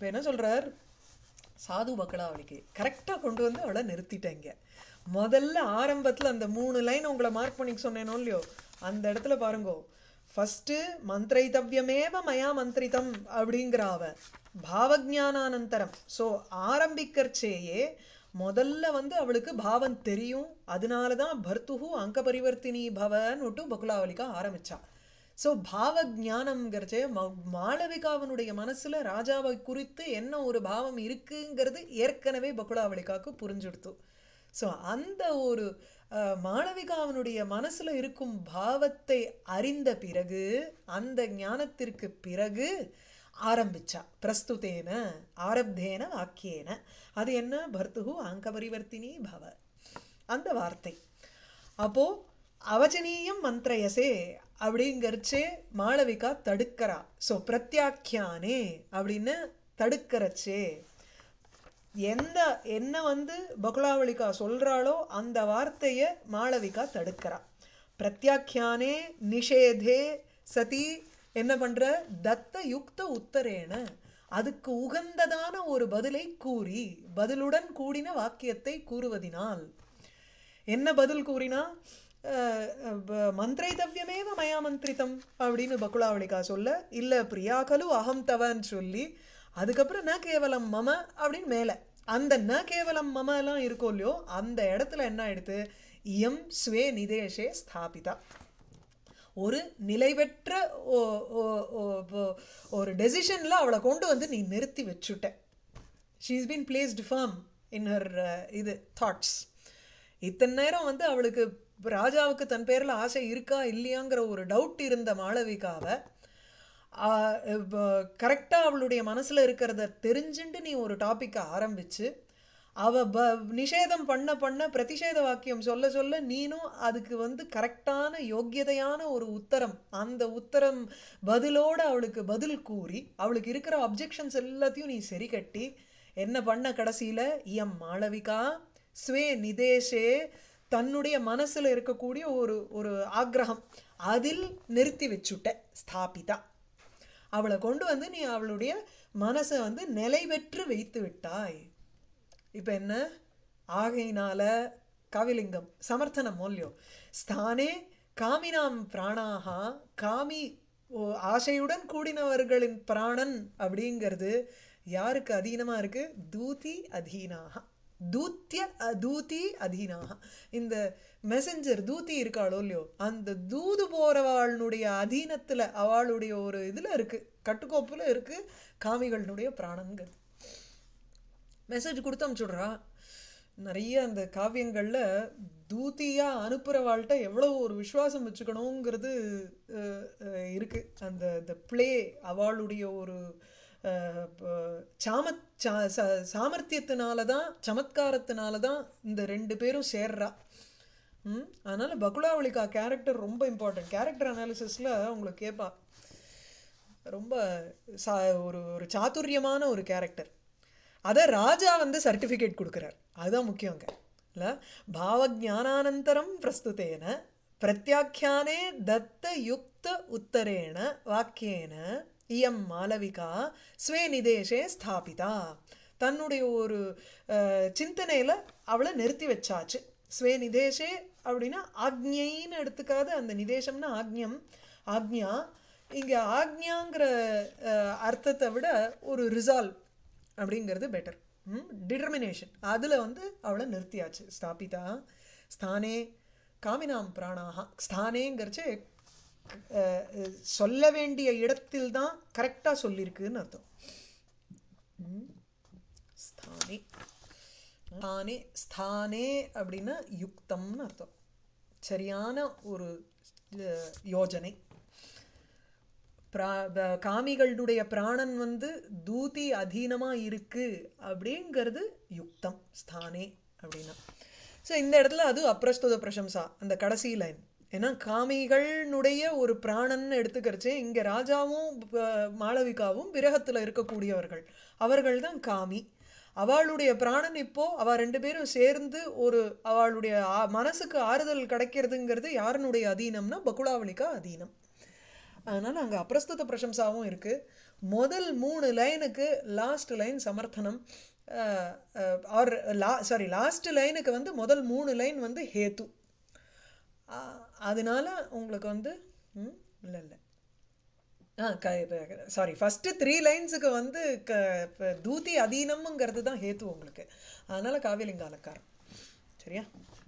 இப்ப என்ன சொல்றார் சாது பக்கலாவளிக்கு கரெக்டா கொண்டு வந்து அவளை நிறுத்திட்டேங்க முதல்ல ஆரம்பத்துல அந்த மூணு லைன் உங்களை மார்க் பண்ணிக்க சொன்னேனோ இல்லையோ அந்த இடத்துல பாருங்கோ ஃபர்ஸ்ட் மந்திரைத்தவ்யமேவ மயா மந்திரிதம் அப்படிங்கிற அவ பாவஜானானந்தரம் சோ ஆரம்பிக்கிறச்சேயே முதல்ல வந்து அவளுக்கு பாவம் தெரியும் அதனாலதான் பர்த்துஹு அங்க பரிவர்த்தினி பவன்னுட்டு பகுலாவலிக்கா ஆரம்பிச்சா சோ பாவ ஜானம்ங்கிறச்சே மாளவிகாவனுடைய மனசுல ராஜாவை குறித்து என்ன ஒரு பாவம் இருக்குங்கிறது ஏற்கனவே பகுலாவளிக்காக்கு புரிஞ்சுடுத்து சோ அந்த ஒரு அஹ், மாளவிகாவனுடைய மனசுல இருக்கும் பாவத்தை அறிந்த பிறகு அந்த ஞானத்திற்கு பிறகு ஆரம்பிச்சா பிரஸ்துதேன ஆரப்தேன வாக்கியேன அது என்ன பர்த்துஹு அங்க பரிவர்த்தினி பவ அந்த வார்த்தை அப்போ அவச்சனீயம் மந்திரயசே அப்படிங்கறச்சே மாளவிகா தடுக்கிறா சோ பிரத்யாக்கியானே அப்படின்னு தடுக்கிறச்சே எந்த என்ன வந்து பகுலாவளிகா சொல்றாளோ அந்த வார்த்தைய மாளவிகா தடுக்கிறா பிரத்யாக்கியானே நிஷேதே சதி என்ன பண்ற தத்த யுக்த உத்தரேன அதுக்கு உகந்ததான ஒரு பதிலை கூறி பதிலுடன் கூடின வாக்கியத்தை கூறுவதினால் என்ன பதில் கூறினா அஹ், அஹ், மந்திரைதவ்யமேவ மயா மந்திரிதம் அப்படின்னு பகுலாவளிகா சொல்ல இல்ல பிரியா கலு அகம் தவன்னு சொல்லி அதுக்கப்புறம் ந கேவலம் மம அப்படின்னு மேல அந்த ந கேவலம் மம எல்லாம் இருக்கோ இல்லையோ அந்த இடத்துல என்ன ஆயிடுத்து இயம் ஸ்வே நிதேஷே ஸ்தாபிதா ஒரு நிலைபெற்ற ஓ- ஓ- ஓ- ஓ- ஒரு டெசிஷன்ல அவளை கொண்டு வந்து நீ நிறுத்தி வச்சுட்ட she's been placed firm in her இது தாட்ஸ் இத்தனை நேரம் வந்து அவளுக்கு ராஜாவுக்கு தன் பேர்ல ஆசை இருக்கா இல்லையாங்கிற ஒரு டவுட் இருந்த மாளவிகாவை கரெக்டா அவளுடைய மனசுல இருக்கிறத தெரிஞ்சுண்டு நீ ஒரு டாபிக்க ஆரம்பிச்சு அவ ப நிஷேதம் பண்ண பண்ண பிரதிஷேத வாக்கியம் சொல்ல சொல்ல நீனும் அதுக்கு வந்து கரெக்டான யோக்கியதையான ஒரு உத்தரம் அந்த உத்தரம் பதிலோட அவளுக்கு பதில் கூறி அவளுக்கு இருக்கிற அப்ஜெக்ஷன்ஸ் எல்லாத்தையும் நீ சரி கட்டி என்ன பண்ண கடைசியில இயம் மாளவிகா ஸ்வே நிதேஷே தன்னுடைய மனசுல இருக்கக்கூடிய ஒரு ஒரு ஆக்ரகம் அதில் நிறுத்தி வச்சுட்ட ஸ்தாபிதா அவளை கொண்டு வந்து நீ அவளுடைய மனசை வந்து நிலை பெற்று வைத்து விட்டாய் இப்ப என்ன ஆகையினால கவிலிங்கம் சமர்த்தன மூல்யம் ஸ்தானே காமினாம் பிராணாகா காமி ஓ, ஆசையுடன் கூடினவர்களின் பிராணன் அப்படிங்கிறது யாருக்கு அதீனமா இருக்கு தூதி அதீனாக தூத்திய அ- தூதி அதீனாக இந்த மெசஞ்சர் தூதி இருக்காளோ இல்லையோ அந்த தூது போறவாளுடைய அதீனத்துல அவளுடைய ஒரு இதுல இருக்கு கட்டுக்கோப்புல இருக்கு காமிகளுடைய பிராணன்கிறது மெசேஜ் கொடுத்து அனுப்பிச்சுடுறா நிறைய அந்த காவியங்கள்ல தூத்தியா அனுப்புறவாள்கிட்ட எவ்வளவு ஒரு விசுவாசம் வச்சுக்கணுங்கிறது அஹ், அஹ், இருக்கு அந்த இந்த பிளே அவளுடைய ஒரு அஹ், ப- சாமத் சா- ச- சாமர்த்தியத்தினாலதான் சமத்காரத்தினாலதான் இந்த ரெண்டு பேரும் சேர்றா ம் அதனால பகுலாவளிகா கேரக்டர் ரொம்ப இம்பார்ட்டன்ட் கேரக்டர் அனாலிசிஸ்ல உங்களுக்கு கேட்பா ரொம்ப சா ஒரு ஒரு சாதுரியமான ஒரு கேரக்டர் அத ராஜா வந்து சர்டிபிகேட் கொடுக்கிறார் அதுதான் முக்கியம் அங்க இல்ல பாவஜானானந்தரம் பிரஸ்துதேன பிரத்யாக்கியானே தத்த யுக்த உத்தரேண வாக்கியேன இயம் மாளவிகா ஸ்வே நிதேஷே ஸ்தாபிதா தன்னுடைய ஒரு அஹ், சிந்தனையில அவளை நிறுத்தி வச்சாச்சு ஸ்வே நிதேஷே அப்படின்னா ஆக்ஞைன்னு எடுத்துக்காத அந்த நிதேசம்னா ஆக்ஞம் ஆக்ஞா இங்க ஆக்ஞாங்கிற அஹ், அர்த்தத்தை விட ஒரு ரிசால்வ் அப்படிங்கிறது பெட்டர் டிட்டர்மினேஷன் அதுல வந்து அவளை நிறுத்தியாச்சு ஸ்தாபிதா ஸ்தானே காமினாம் பிராணாக ஸ்தானேங்கிறச்சு அஹ், அஹ், சொல்ல வேண்டிய இடத்தில் தான் கரெக்டா சொல்லியிருக்குன்னு அர்த்தம் ம். ஸ்தானே ஸ்தானே ஸ்தானே அப்படின்னா யுக்தம்னு அர்த்தம் சரியான ஒரு அஹ், யோஜனை பிரா- ப- காமிகளுடைய பிராணன் வந்து தூதி அதீனமா இருக்கு அப்படிங்கிறது யுக்தம் ஸ்தானே அப்படின்னா சோ இந்த இடத்துல அது அப்ரஸ்துத பிரசம்சா அந்த கடைசி லைன் ஏன்னா காமிகளுடைய ஒரு பிராணன் எடுத்துக்கிறச்சே இங்க ராஜாவும் ப- மாளவிகாவும் விரகத்துல இருக்கக்கூடியவர்கள் அவர்கள் தான் காமி அவளுடைய பிராணன் இப்போ அவ ரெண்டு பேரும் சேர்ந்து ஒரு அவளுடைய ஆ- மனசுக்கு ஆறுதல் கிடைக்கிறதுங்கிறது யாருனுடைய அதீனம்னா பகுலாவளிக்கா அதீனம் அதனால அங்க அப்பிரஸ்துத பிரசம்சாவும் இருக்கு முதல் மூணு லைனுக்கு லாஸ்ட் லைன் சமர்த்தனம் ஆர் லா சாரி லாஸ்ட் லைனுக்கு வந்து முதல் மூணு லைன் வந்து ஹேத்து அஹ், அதனால உங்களுக்கு வந்து ம் இல்லை இல்லை ஆ சாரி ஃபர்ஸ்ட் த்ரீ லைன்ஸுக்கு வந்து க இப்ப தூதி அதீனம்ங்கிறது தான் ஹேத்து உங்களுக்கு அதனால காவியலிங்க அலங்காரம் சரியா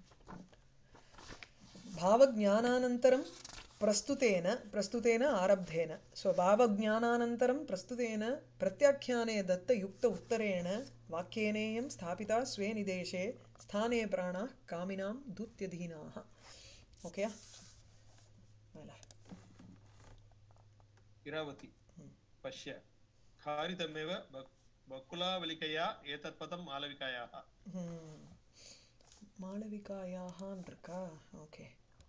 भावज्ञानानन्तरं प्रस्तुतेन प्रस्तुतेन आरब्धेन स्वभावज्ञानानन्तरं प्रस्तुतेन प्रत्याख्याने दत्तयुक्त उत्तरेण वाक्येनेयं स्थापिता स्वे निदेशे स्थाने प्राणाः कामिनां दूत्यधीनाः ओके इरावती पश्य खारितमेव बक- बकुलावलिकया एतत् पदं मालविकायाः मालविकायाः இருக்கா ஓகே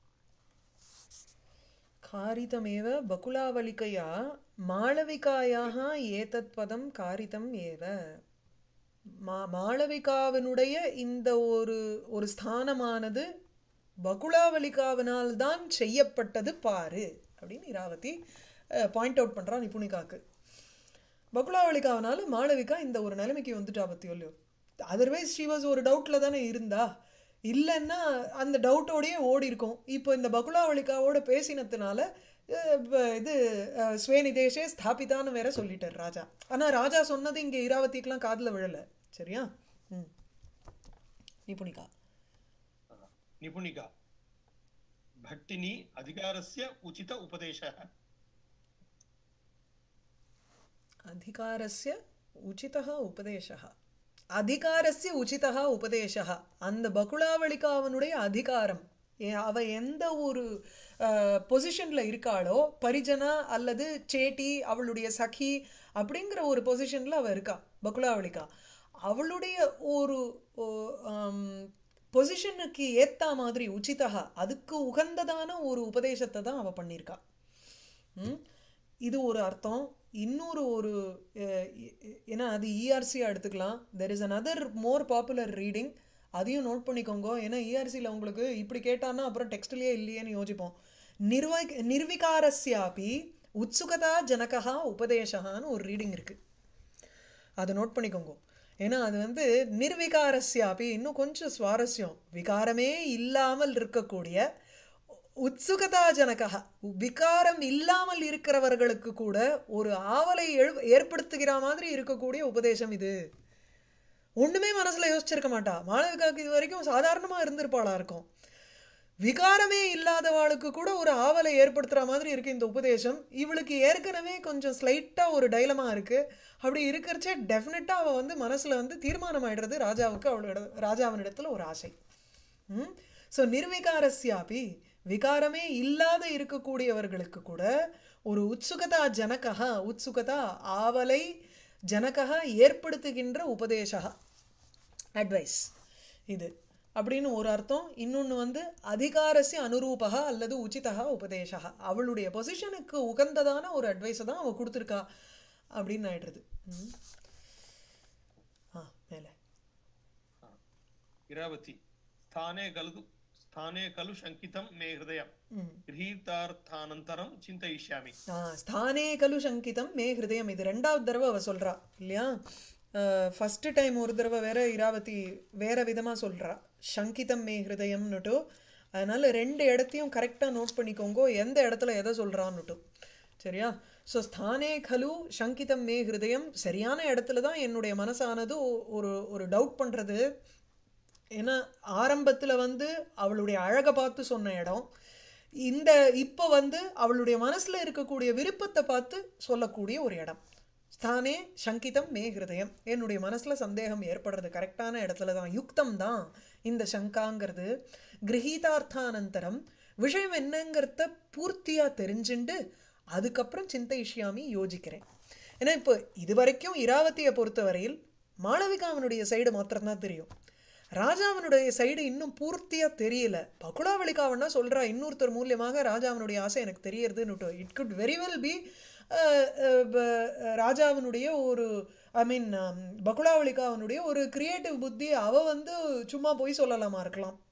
कारितमेव बकुलावलिकया மாளவிகாயாக ஏதத் பதம் காரிதம் ஏவ மா மாளவிகாவினுடைய இந்த ஒரு ஒரு ஸ்தானமானது பகுலாவலிகாவினால் தான் செய்யப்பட்டது பாரு அப்படின்னு இராவதி பாயிண்ட் அவுட் பண்றா நிபுணிகாக்கு பகுலாவலிகாவினால மாளவிகா இந்த ஒரு நிலைமைக்கு வந்துட்டா பத்தியோ இல்லையோ அதர்வைஸ் ஷி வாஸ் ஒரு டவுட்ல தானே இருந்தா இல்லைன்னா அந்த டவுட்டோடயே ஓடி இருக்கும் இப்போ இந்த பகுலாவளிகாவோட பேசினதுனால அஹ், இப்ப இது அஹ், ஸ்வேனிதேஷே ஸ்தாபிதான்னு வேற சொல்லிட்டார் ராஜா ஆனா ராஜா சொன்னது இங்க இராவதிக்கெல்லாம் காதுல விழல சரியா ம் நிபுணிகா निपुणिका भट्टिनी अधिकारस्य उचित उपदेशः அதிகாரஸ்ய உச்சிதः உபதேசः அதிகாரஸ்ய உச்சிதः உபதேசः அந்த பகுலாவளிகாவனுடைய அதிகாரம் ஏ- அவ எந்த ஒரு பொசிஷன்ல இருக்காளோ பரிஜனா அல்லது சேட்டி அவளுடைய சகி அப்படிங்கிற ஒரு பொசிஷன்ல அவ இருக்கா பகுலாவளிகா அவளுடைய ஒரு பொசிஷனுக்கு ஏத்த மாதிரி உச்சிதா அதுக்கு உகந்ததான ஒரு உபதேசத்தை தான் அவ பண்ணியிருக்கா ம்? இது ஒரு அர்த்தம் இன்னொரு ஒரு அஹ், எ- எ- ஏன்னா அது இஆர்சியா எடுத்துக்கலாம் there is another more popular reading அதையும் நோட் பண்ணிக்கோங்க ஏன்னா இஆர்சியில் உங்களுக்கு இப்படி கேட்டான்னா அப்புறம் டெக்ஸ்ட்லயே இல்லையேன்னு யோசிப்போம் நிர்வை நிர்விகாரஸ்யாபி உத்சுகதா ஜனகா உபதேசகான்னு ஒரு ரீடிங் இருக்கு அதை நோட் பண்ணிக்கோங்க ஏன்னா அது வந்து நிர்விகாரஸ்யாபி இன்னும் கொஞ்சம் சுவாரஸ்யம் விகாரமே இல்லாமல் இருக்கக்கூடிய உத்சுகதா ஜனகா விகாரம் இல்லாமல் இருக்கிறவர்களுக்கு கூட ஒரு ஆவலை எழு- ஏற்படுத்துகிற மாதிரி இருக்கக்கூடிய உபதேசம் இது ஒண்ணுமே மனசுல யோசிச்சிருக்க மாட்டா மாளவிகாக்கு இது வரைக்கும் சாதாரணமா இருந்திருப்பாளா இருக்கும் விகாரமே இல்லாதவாளுக்கு கூட ஒரு ஆவலை ஏற்படுத்துற மாதிரி இருக்கு இந்த உபதேசம் இவளுக்கு ஏற்கனவே கொஞ்சம் ஸ்லைட்டா ஒரு டைலமா இருக்கு அப்படி இருக்கிறச்சே டெஃபினட்டா அவ வந்து மனசுல வந்து தீர்மானம் ஆயிடுறது ராஜாவுக்கு அவளோட ராஜாவினிடத்துல ஒரு ஆசை ம் சோ நிர்விகாரஸ்யாபி விகாரமே இல்லாத இருக்கக்கூடியவர்களுக்கு கூட ஒரு உத்சுகதா ஜனகா உத்சுகதா ஆவலை ஜனகா ஏற்படுத்துகின்ற உபதேசா அட்வைஸ் இது அப்படின்னு ஒரு அர்த்தம் இன்னொன்னு வந்து அதிகாரஸ்ய அனுரூபகா அல்லது உச்சிதா உபதேசா அவளுடைய பொசிஷனுக்கு உகந்ததான ஒரு அட்வைஸை தான் அவ கொடுத்துருக்கா அப்படின்னு ஆயிடுறது ம். ஆ மேல इरावती स्थाने खलु स्थाने खलु शङ्कितं मे हृदयं ம் गृहीतार्थानन्तरं चिन्तयिष्यामि ஆ, ஸ்தானே கலு சங்கிதம் மே ஹிருதயம் இது ரெண்டாவது தடவை அவ சொல்றா இல்லையா ஃபர்ஸ்ட் டைம் ஒரு தடவை வேற இராவதி வேற விதமா சொல்றா சங்கிதம் மே ஹிருதயம்னுட்டு அதனால ரெண்டு இடத்தையும் கரெக்டா நோட் பண்ணிக்கோங்க எந்த இடத்துல எதை சொல்றான்னுட்டு சரியா ஸோ ஸ்தானே கலு சங்கிதம் மே ஹிருதயம் சரியான இடத்துல தான் என்னுடைய மனசானது ஒ- ஒரு ஒரு டவுட் பண்றது ஏன்னா ஆரம்பத்துல வந்து அவளுடைய அழகை பார்த்து சொன்ன இடம் இந்த இப்ப வந்து அவளுடைய மனசுல இருக்கக்கூடிய விருப்பத்தை பார்த்து சொல்லக்கூடிய ஒரு இடம் ஸ்தானே சங்கிதம் மே ஹிருதயம் என்னுடைய மனசுல சந்தேகம் ஏற்படுறது கரெக்டான இடத்துல தான் யுக்தம் தான் இந்த சங்காங்கிறது கிரகீதார்த்தானந்தரம் விஷயம் என்னங்கிறத பூர்த்தியா தெரிஞ்சுண்டு அதுக்கப்புறம் சிந்தைஷ்யாமி யோசிக்கிறேன் ஏன்னா இப்போ இது வரைக்கும் இராவதியை பொறுத்தவரையில் மாளவிகாவனுடைய சைடு மாத்திரம்தான் தெரியும் ராஜாவனுடைய சைடு இன்னும் பூர்த்தியா தெரியல பகுலாவளிகாவன்னா சொல்றா இன்னொருத்தர் மூலியமாக ராஜாவனுடைய ஆசை எனக்கு தெரியறதுன்னு it good very well be ராஜாவினுடைய ஒரு ஐ மீன் பகுலாவளிகாவனுடைய ஒரு கிரியேட்டிவ் புத்தி அவ வந்து சும்மா போய் சொல்லலாமா இருக்கலாம்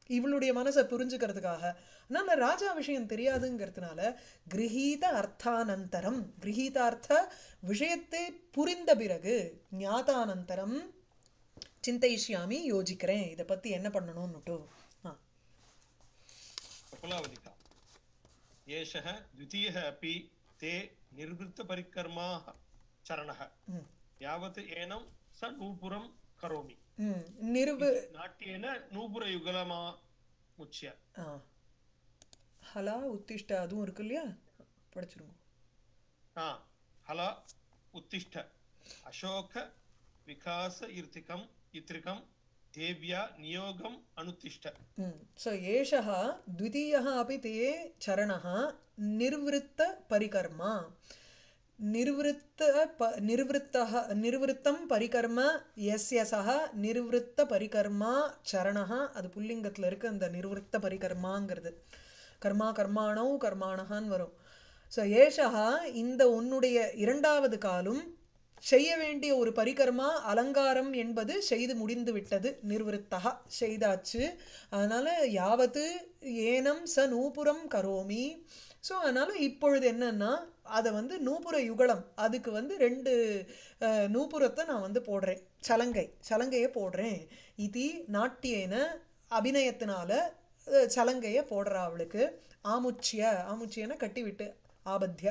இவளுடைய மனசை புரிஞ்சுக்கிறதுக்காக அதனால ராஜா விஷயம் தெரியாதுங்கிறதுனால கிரகீத அர்த்தானந்தரம் கிரகீதார்த்த விஷயத்தை புரிந்த பிறகு ஞாதானந்தரம் சிந்தைஷ்யாமி யோசிக்கிறேன் இதை பத்தி என்ன பண்ணணும்னுட்டு ஆ बकुलावलिका एषः द्वितीयः अपि ते निर्वृत्तपरिकर्माः चरणः ம் यावत् एनं स नूपुरं करोमि ம் நிருப नाट्येन नूपुरयुगलमा मुच्य ஆ ஹலா உத்திஷ்ட அதுவும் இருக்கு இல்லையா படிச்சிருங்க हा हल उत्तिष्ठ अशोक विकास इर्तिकम् इत्रिकं देव्या नियोगम् अनुत्तिष्ठ सो एषः द्वितीयः अपि ते चरणः निर्वृत्तपरिकर्मा निर्वृत्त प निर्वृत्तः निर्वृत्तं परिकर्म यस्य सः निर्वृत्तपरिकर्मा चरणः அது புல்லிங்கத்துல இருக்கு அந்த நிர்வൃத்த பரிகர்மாங்கிறது கர்மா கர்மாணௌ கர்மாணஹான்னு வரும் ஸோ ஏஷா இந்த உன்னுடைய இரண்டாவது காலும் செய்ய வேண்டிய ஒரு பரிகர்மா அலங்காரம் என்பது செய்து முடிந்து விட்டது நிர்வൃத்தா செய்தாச்சு அதனால யாவத்து ஏனம் ச நூபுரம் கரோமி ஸோ அதனால இப்பொழுது என்னன்னா அதை வந்து நூபுர யுகலம் அதுக்கு வந்து ரெண்டு அஹ், நூபுரத்தை நான் வந்து போடுறேன் சலங்கை சலங்கையை போடுறேன் இதி நாட்டியேன அபிநயத்தினால அஹ், சலங்கையை போடுறா அவளுக்கு ஆமுச்சிய ஆமுச்சியன கட்டி விட்டு ஆபத்திய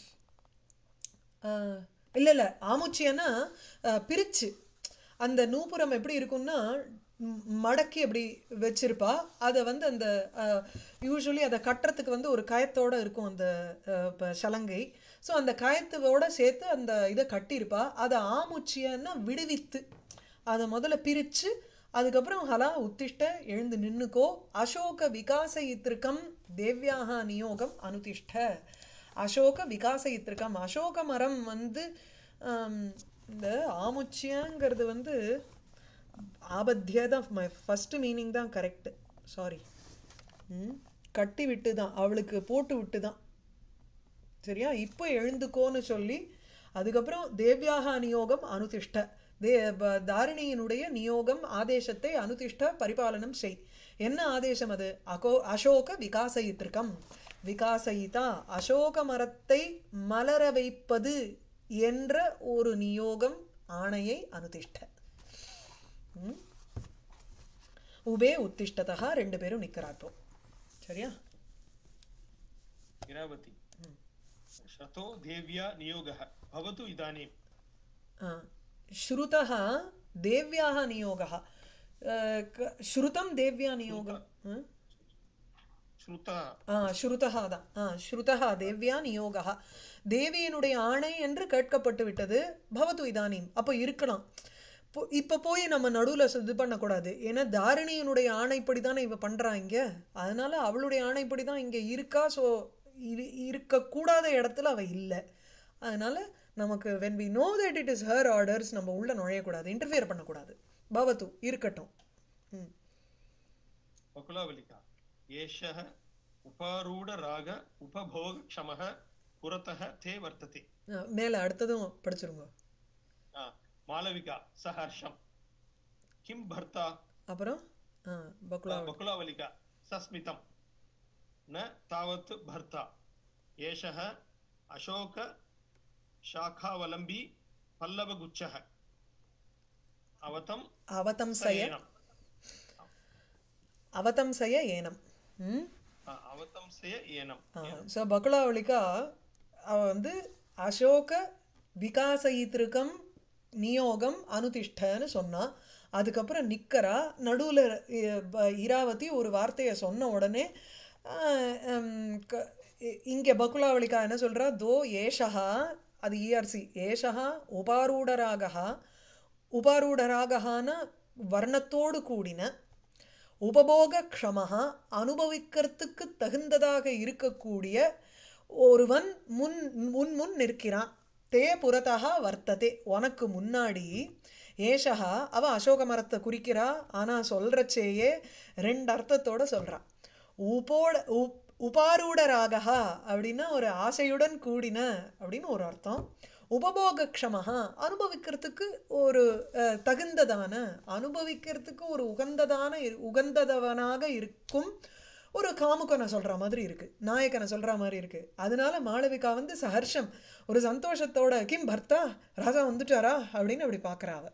ஆஹ் இல்ல இல்ல ஆமுச்சியன்னா ஆஹ் பிரிச்சு அந்த நூபுரம் எப்படி இருக்கும்னா ம், மடக்கி அப்படி வச்சிருப்பா அதை வந்து அந்த யூஸ்வலி அதை கட்டுறதுக்கு வந்து ஒரு கயத்தோட இருக்கும் அந்த ஆஹ், ப- சலங்கை ஸோ அந்த கயத்தோட சேர்த்து அந்த இதை கட்டியிருப்பா அதை ஆமுச்சியன்னா விடுவித்து அதை முதல்ல பிரிச்சு அதுக்கப்புறம் ஹலா உத்திஷ்ட எழுந்து நின்னுக்கோ அசோக விகாசயித்திருக்கம் தேவ்யாக நியோகம் அனுதிஷ்ட அசோக விகாசயித்திருக்கம் அசோக மரம் வந்து ஆம், இந்த ஆமுச்சியங்கிறது வந்து ஆபத்திய தான் ஃபர்ஸ்ட் மீனிங் தான் கரெக்ட் சாரி கட்டி விட்டு தான் அவளுக்கு போட்டு விட்டு தான் சரியா இப்போ எழுந்துக்கோன்னு சொல்லி அதுக்கப்புறம் தேவ்யாக நியோகம் அனுதிஷ்ட தே ப- தாரிணியினுடைய நியோகம் ஆதேசத்தை அனுதிஷ்ட பரிபாலனம் செய் என்ன ஆதேசம் அது அகோ அசோக விகாசயித்திருக்கம் விகாசயிதா அசோக மரத்தை மலர வைப்பது என்ற ஒரு நியோகம் ஆணையை அனுதிஷ்ட ம்? உபே உத்திஷ்டதா ரெண்டு பேரும் நிக்கிறா இப்போ சரியா इरावती शतो देव्या नियोगः भवतु इदानीं ஆ. श्रुतः देव्याः नियोगः अ, क- श्रुतं देव्या नियोगः ம்? श्रुता ஆ ஸ்ருதஹா தான் ஆ ஸ்ருதஹா தேவ்யா நியோகா தேவியினுடைய ஆணை என்று கேட்கப்பட்டு விட்டது பவது இதானீம் அப்போ இருக்கலாம் இப்போ- இப்ப போய் நம்ம நடுவுல இது பண்ணக்கூடாது ஏன்னா தாரிணியினுடைய ஆணைப்படி தானே இவ பண்றா இங்க அதனால அவளுடைய ஆணைப்படி தான் இங்க இருக்கா ஸோ இருக்கக்கூடாத இடத்துல அவ இல்லை அதனால நமக்கு when we know that it is her orders நம்ம உள்ள நுழையக்கூடாது இன்டர்ஃபியர் பண்ணக்கூடாது பவத்து இருக்கட்டும் ம் बकुलावलिका एषः उपारूढराग उपभोगक्षमः पुरतः ते वर्तते ஆ, மேல அடுத்ததும் படிச்சிருங்க आ, मालविका सहर्षम् किं भर्ता அப்புறம் ஆ, பக்குலா बकुलावलिका सस्मितं न तावत् भर्ता एषः अशोक शाखावलम्बी पल्लवगुच्छः अवतं அவதம்சய सयनम् அவதம்சய ஏனம் ம் अवतंसय एनं ஸோ பகுலாவளிகா அவ வந்து அசோக விகாசயித்திருக்கம் நியோகம் அனுதிஷ்டன்னு சொன்னா அதுக்கப்புறம் நிக்கரா நடுவுல இ- ப- இராவதி ஒரு வார்த்தையை சொன்ன உடனே ஆஹ், ஹம், க- இ- இங்க பகுலாவளிகா என்ன சொல்றா தோ ஏஷா அது இஆர்சி ஏஷா உபாரூடராகா உபாரூடராகன வர்ணத்தோடு கூடின உபபோக க்ஷமஹா அனுபவிக்கிறதுக்கு தகுந்ததாக இருக்கக்கூடிய ஒருவன் முன் முன் முன் நிற்கிறான் தே புறத்தகா வர்த்ததே உனக்கு முன்னாடி ஏஷகா அவ அசோக மரத்தை குறிக்கிறா ஆனா சொல்றச்சேயே ரெண்டு அர்த்தத்தோட சொல்றா உபோட உப்- உபாரூடராகா அப்படின்னா ஒரு ஆசையுடன் கூடின அப்படின்னு ஒரு அர்த்தம் உபபோகக்ஷமஹா அனுபவிக்கிறதுக்கு ஒரு அஹ், தகுந்ததான அனுபவிக்கிறதுக்கு ஒரு உகந்ததான இரு- உகந்ததவனாக இருக்கும் ஒரு காமுகனை சொல்ற மாதிரி இருக்கு நாயகனை சொல்ற மாதிரி இருக்கு அதனால மாளவிகா வந்து சஹர்ஷம் ஒரு சந்தோஷத்தோட கிம் பர்த்தா ராஜா வந்துட்டாரா அப்படின்னு அப்படி பாக்குறா அவ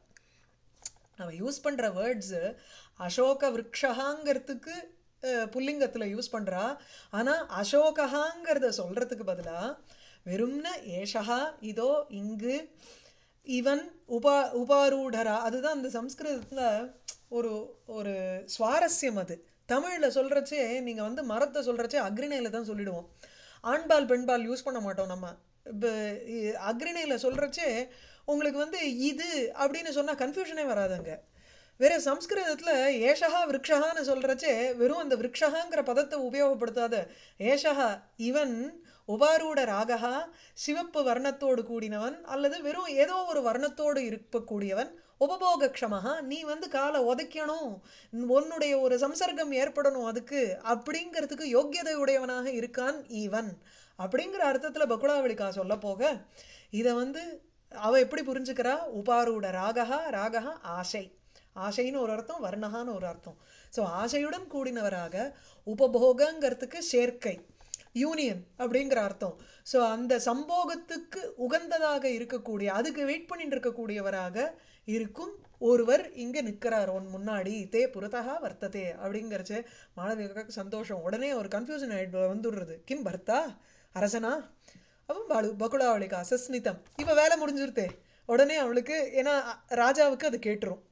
அவன் யூஸ் பண்ற வேர்ட்ஸ் அசோக விரக்ஷகாங்கிறதுக்கு அஹ், புல்லிங்கத்துல யூஸ் பண்றா ஆனா அசோகஹாங்கிறத சொல்றதுக்கு பதிலா வெறும்ன ஏஷகா இதோ இங்கு இவன் உபா உபாரூடரா அதுதான் அந்த சம்ஸ்கிருதத்துல ஒரு ஒரு சுவாரஸ்யம் அது தமிழ்ல சொல்றச்சே நீங்க வந்து மரத்தை சொல்றச்சே அக்ரிணையில தான் சொல்லிடுவோம் ஆண்பால் பெண்பால் யூஸ் பண்ண மாட்டோம் நம்ம இப்ப இ- அக்ரிணையில சொல்றச்சே உங்களுக்கு வந்து இது அப்படின்னு சொன்னா கன்ஃபியூஷனே வராதுங்க வேற சம்ஸ்கிருதத்துல ஏஷகா விரக்ஷகான்னு சொல்றச்சே வெறும் அந்த விரக்ஷகாங்கிற பதத்தை உபயோகப்படுத்தாத ஏஷகா இவன் உபாரூட ராகா சிவப்பு வர்ணத்தோடு கூடினவன் அல்லது வெறும் ஏதோ ஒரு வர்ணத்தோடு இருக்கக்கூடியவன் உபபோகக்ஷமஹா நீ வந்து காலை உதைக்கணும் உன்னுடைய ஒரு சம்சர்க்கம் ஏற்படணும் அதுக்கு அப்படிங்கிறதுக்கு யோக்கியதை உடையவனாக இருக்கான் இவன் அப்படிங்கிற அர்த்தத்துல பகுலாவளிக்கா சொல்ல போக இத வந்து அவ எப்படி புரிஞ்சுக்கிறா உபாரூட ராகா ராகா ஆசை ஆசைன்னு ஒரு அர்த்தம் வர்ணகான்னு ஒரு அர்த்தம் சோ ஆசையுடன் கூடினவராக உபபோகங்கிறதுக்கு சேர்க்கை யூனியன் அப்படிங்கிற அர்த்தம் சோ அந்த சம்போகத்துக்கு உகந்ததாக இருக்கக்கூடிய அதுக்கு வெயிட் பண்ணிட்டு இருக்கக்கூடியவராக இருக்கும் ஒருவர் இங்க நிக்கிறார் உன் முன்னாடி தே புறத்தகா வர்த்ததே அப்படிங்கறச்சு மாளவிகாக்கு சந்தோஷம் உடனே ஒரு கன்ஃபியூஷன் ஆயிட்டு வந்துடுறது கிம் பர்த்தா அரசனா அவன் பாலு பகுலாவளிகா சஸ்னிதம் இப்ப வேலை முடிஞ்சிருத்தே உடனே அவளுக்கு ஏன்னா ராஜாவுக்கு அது கேட்டுரும்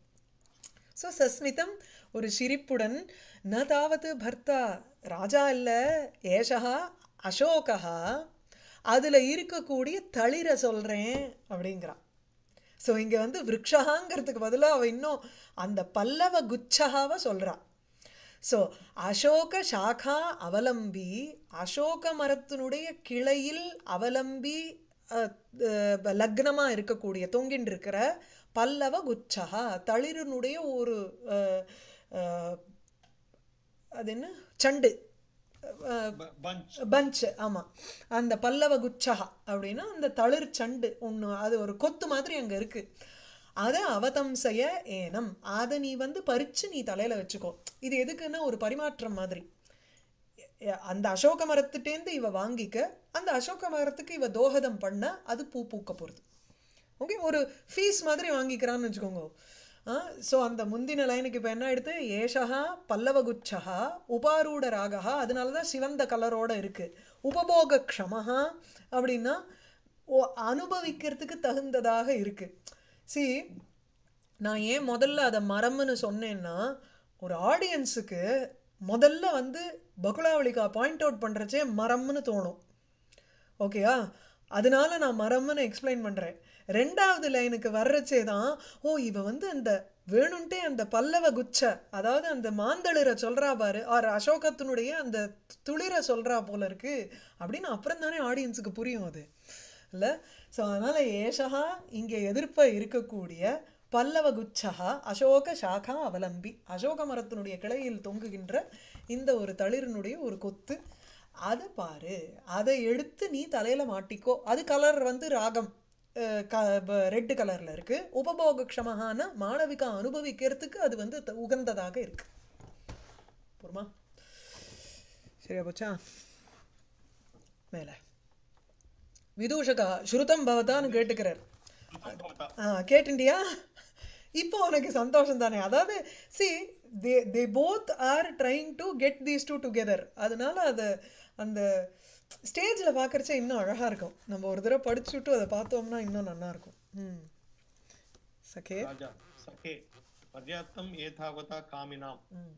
சோ சஸ்மிதம் ஒரு சிரிப்புடன் ந தாவது பர்த்தா ராஜா இல்ல ஏஷகா அசோகா அதுல இருக்கக்கூடிய தளிர சொல்றேன் அப்படிங்கிறான் சோ இங்க வந்து விரக்ஷகாங்கிறதுக்கு பதிலா அவ இன்னும் அந்த பல்லவ குச்சகாவ சொல்றா சோ அசோக சாகா அவலம்பி அசோக மரத்தினுடைய கிளையில் அவலம்பி அஹ், அஹ், லக்னமா இருக்கக்கூடிய தொங்கின்னு இருக்கிற பல்லவ குச்சகா தளிரினுடைய ஒரு அஹ், அஹ், அது என்ன சண்டு அஹ், பஞ்ச் பஞ்ச் ஆமா அந்த பல்லவ குச்சகா அப்படின்னா அந்த தளிர் சண்டு ஒண்ணு அது ஒரு கொத்து மாதிரி அங்க இருக்கு அத அவதம்சய ஏனம் அத நீ வந்து பறிச்சு நீ தலையில வச்சுக்கோ இது எதுக்குன்னா ஒரு பரிமாற்றம் மாதிரி எ- அந்த அசோக மரத்துட்டேந்து இவ வாங்கிக்க அந்த அசோக மரத்துக்கு இவ தோஹதம் பண்ண அது பூ பூக்க போறது ஓகே ஒரு ஃபீஸ் மாதிரி வாங்கிக்கிறான்னு வச்சுக்கோங்க சோ அந்த முந்தின லைனுக்கு இப்ப என்ன எடுத்து ஏஷகா பல்லவகுச்சகா உபாரூட ராகா அதனாலதான் சிவந்த கலரோட இருக்கு உபபோக க்ஷமஹா அப்படின்னா ஓ- அனுபவிக்கிறதுக்கு தகுந்ததாக இருக்கு சி நான் ஏன் முதல்ல அதை மரம்னு சொன்னேன்னா ஒரு ஆடியன்ஸுக்கு முதல்ல வந்து பகுலாவளிகா பாயிண்ட் அவுட் பண்றச்சே மரம்னு தோணும் ஓகேயா அதனால நான் மரம்னு எக்ஸ்பிளைன் பண்றேன் ரெண்டாவது லைனுக்கு வர்றச்சே தான் ஓ இவ வந்து அந்த வேணும்ட்டே அந்த பல்லவ குச்ச அதாவது அந்த மாந்தளிர சொல்றா பாரு ஆர் அசோகத்தினுடைய அந்த துளிர சொல்றா போல இருக்கு அப்படின்னு அப்புறம் தானே ஆடியன்ஸுக்கு புரியும் அது இல்ல சோ அதனால ஏஷகா இங்க எதிர்ப்ப இருக்கக்கூடிய பல்லவ குச்சகா அசோக சாகா அவலம்பி அசோக மரத்தினுடைய கிளையில் தொங்குகின்ற இந்த ஒரு தளிரினுடைய ஒரு கொத்து அதை பாரு அதை எடுத்து நீ தலையில மாட்டிக்கோ அது கலர் வந்து ராகம் ரெட் கலர்ல இருக்கு உபபோக க்ஷமகான மாளவிகா அனுபவிக்கிறதுக்கு அது வந்து த- உகந்ததாக இருக்கு போருமா சரியா போச்சா மேல விதூஷகா ஸ்ருதம் பவதான்னு கேட்டுக்கிறார் ஆ கேட்டுண்டியா இப்போ உனக்கு சந்தோஷம் தானே அதாவது see they they both are trying to get these two together அதனால அது அந்த ஸ்டேஜ்ல பார்க்கறச்ச இன்னும் அழகா இருக்கும் நம்ம ஒரு தடவை படிச்சுட்டு அதை பார்த்தோம்னா இன்னும் நல்லா இருக்கும் ம் சகே राजा सखे पर्याप्तम् एतावता कामिनाम् ம்.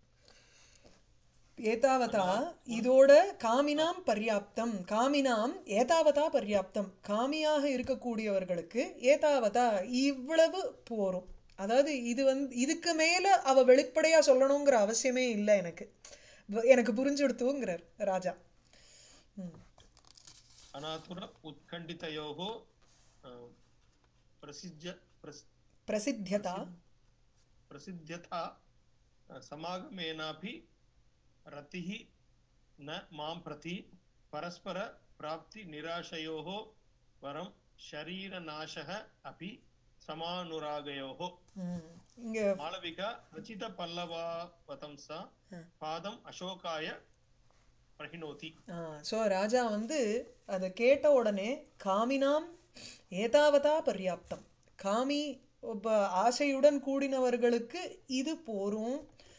ஏதாவதா இதோட காமினாம் பர்யாப்தம் காமினாம் ஏதாவதா பர்யாப்தம் காமியாக இருக்கக்கூடியவர்களுக்கு ஏதாவதா இவ்வளவு போரும் அதாவது இது வந்து இதுக்கு மேல அவ வெளிப்படையா சொல்லணுங்கிற அவசியமே இல்லை எனக்கு வ- எனக்கு புரிஞ்சுடுத்துங்கிறார் ராஜா ம் अनातुर उत्कण्ठितयोः अ, प्रसिद्ध प्रस्- பிரசித்தியதா प्रसिद्ध्यता अ, समागमेनापि रतिः न मां प्रति परस्पर प्राप्ति निराशयोः वरं शरीरनाशः अपि समानुरागयोः ம். இங்க मालविका रचितपल्लवावतंसा ம். पादम् अशोकाय प्रहिणोति ஸோ ராஜா வந்து அதை கேட்ட உடனே காமினாம் ஏதாவதா பர்யாப்தம் காமி ஒப்ப ஆசையுடன் கூடினவர்களுக்கு இது போரும்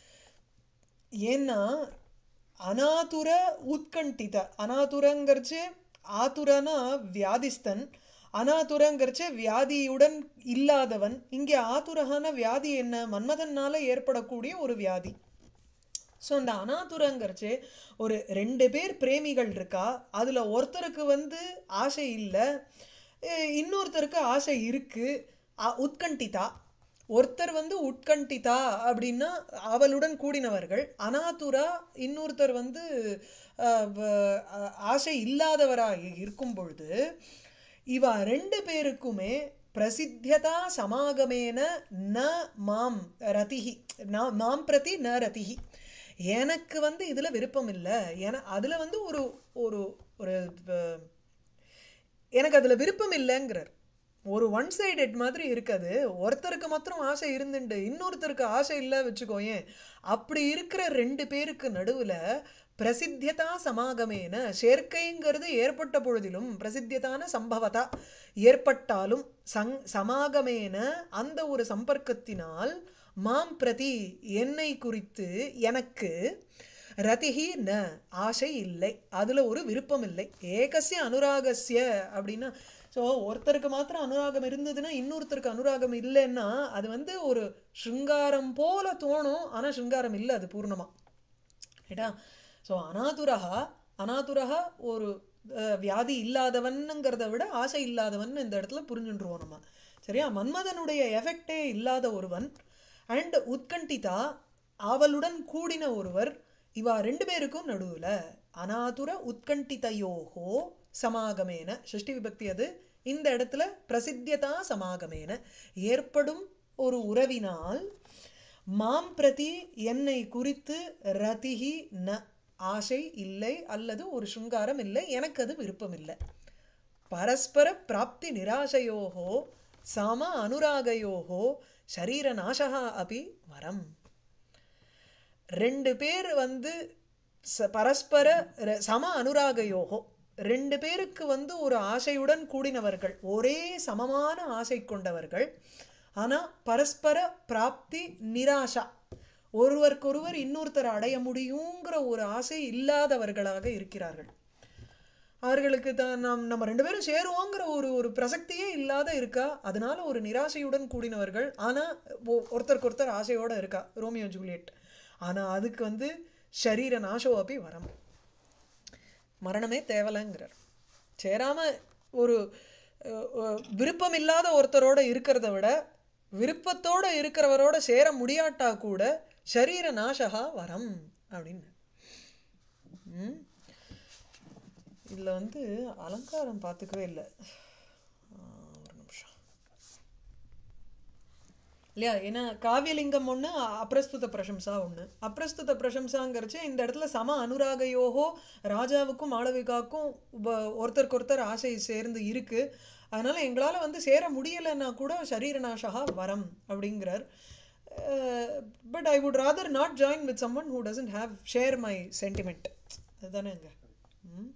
ஏன்னா அனாதுர உத்கண்டித அனாதுரங்கிறச்சு ஆதுரனா வியாதிஸ்தன் அனாதுரங்கிறச்சு வியாதியுடன் இல்லாதவன் இங்கே ஆதுரகான வியாதி என்ன மன்மதனால ஏற்படக்கூடிய ஒரு வியாதி ஸோ அந்த அனாதுரங்கிறச்சு ஒரு ரெண்டு பேர் பிரேமிகள் இருக்கா அதுல ஒருத்தருக்கு வந்து ஆசை இல்லை இன்னொருத்தருக்கு ஆசை இருக்கு அ- உத்கண்டிதா ஒருத்தர் வந்து உட்கண்டிதா அப்படின்னா அவளுடன் கூடினவர்கள் அனாதுரா இன்னொருத்தர் வந்து அஹ், வ- அஹ், ஆசை இல்லாதவராக இருக்கும் பொழுது இவ ரெண்டு பேருக்குமே பிரசித்தியதா சமாகமேன ந மாம் ரதிஹி நா- மாம் பிரதி ந ரதிஹி எனக்கு வந்து இதுல விருப்பம் இல்லை ஏன்னா அதுல வந்து ஒரு ஒரு ஒரு அஹ், எனக்கு அதுல விருப்பம் இல்லைங்கிறார் ஒரு ஒன் சைடட் மாதிரி இருக்காது ஒருத்தருக்கு மாத்திரம் ஆசை இருந்துண்டு இன்னொருத்தருக்கு ஆசை இல்லை வச்சுக்கோயேன் அப்படி இருக்கிற ரெண்டு பேருக்கு நடுவுல பிரசித்தியதா சமாகமேன சேர்க்கைங்கிறது ஏற்பட்ட பொழுதிலும் பிரசித்தியதான சம்பவதா ஏற்பட்டாலும் சங் சமாகமேன அந்த ஒரு சம்பர்க்கத்தினால் மாம் பிரதி என்னை குறித்து எனக்கு ரதிஹி ந ஆசை இல்லை அதுல ஒரு விருப்பம் இல்லை ஏகசிய அனுராகஸ்ய அப்படின்னா ஸோ ஒருத்தருக்கு மாத்திரம் அனுராகம் இருந்ததுன்னா இன்னொருத்தருக்கு அனுராகம் இல்லைன்னா அது வந்து ஒரு சிருங்காரம் போல தோணும் ஆனா சிருங்காரம் இல்லை அது பூர்ணமா ரைட்டா ஸோ அனாதுரகா அனாதுரகா ஒரு அஹ், வியாதி இல்லாதவன்ங்கிறத விட ஆசை இல்லாதவன் இந்த இடத்துல புரிஞ்சுட்டுருவோம் நம்ம சரியா மன்மதனுடைய எஃபெக்டே இல்லாத ஒருவன் அண்ட் உத்கண்டிதா அவளுடன் கூடின ஒருவர் இவா ரெண்டு பேருக்கும் நடுவுல அனாதுர உத்கண்டிதையோகோ சமாகமேன ஷஷ்டி விபக்தி அது இந்த இடத்துல பிரசித்தியதா சமாகமேன ஏற்படும் ஒரு உறவினால் மாம் பிரதி என்னை குறித்து ரதிஹி ந ஆசை இல்லை அல்லது ஒரு சுங்காரம் இல்லை எனக்கு அது விருப்பம் இல்லை பரஸ்பர பிராப்தி நிராசையோகோ சம அனுராகயோகோ சரீர நாசகா அபி வரம் ரெண்டு பேர் வந்து ச- பரஸ்பர ர- சம அனுராகயோகோ ரெண்டு பேருக்கு வந்து ஒரு ஆசையுடன் கூடினவர்கள் ஒரே சமமான ஆசை கொண்டவர்கள் ஆனா பரஸ்பர பிராப்தி நிராசா ஒருவருக்கொருவர் இன்னொருத்தர் அடைய முடியுங்கிற ஒரு ஆசை இல்லாதவர்களாக இருக்கிறார்கள் அவர்களுக்கு தான் நாம் நம்ம ரெண்டு பேரும் சேருவோங்கிற ஒரு ஒரு பிரசக்தியே இல்லாத இருக்கா அதனால ஒரு நிராசையுடன் கூடினவர்கள் ஆனா ஒ- ஒருத்தருக்கு ஒருத்தர் ஆசையோட இருக்கா ரோமியோ ஜூலியட் ஆனா அதுக்கு வந்து ஷரீர நாசோ அப்படி வரம் மரணமே தேவலைங்கிறார் சேராம ஒரு அஹ், அஹ், விருப்பம் இல்லாத ஒருத்தரோட இருக்கிறத விட விருப்பத்தோட இருக்கிறவரோட சேர முடியாட்டா கூட ஷரீர நாசகா வரம் அப்படின்னு ம் இதுல வந்து அலங்காரம் பார்த்துக்கவே இல்லை ஒரு நிமிஷம் இல்லையா ஏன்னா காவியலிங்கம் ஒண்ணு அ- அப்பிரஸ்துத பிரசம்சா ஒண்ணு அப்பிரஸ்துத பிரசம்சாங்கிறச்சு இந்த இடத்துல சம அனுராகயோகோ ராஜாவுக்கும் மாளவிகாவுக்கும் உப- ஒருத்தருக்கு ஒருத்தர் ஆசை சேர்ந்து இருக்கு அதனால எங்களால வந்து சேர முடியலைன்னா கூட சரீர நாசகா வரம் அப்படிங்கிறார் but I would rather not join with someone who doesn't have share my sentiment அதுதானேங்க ம்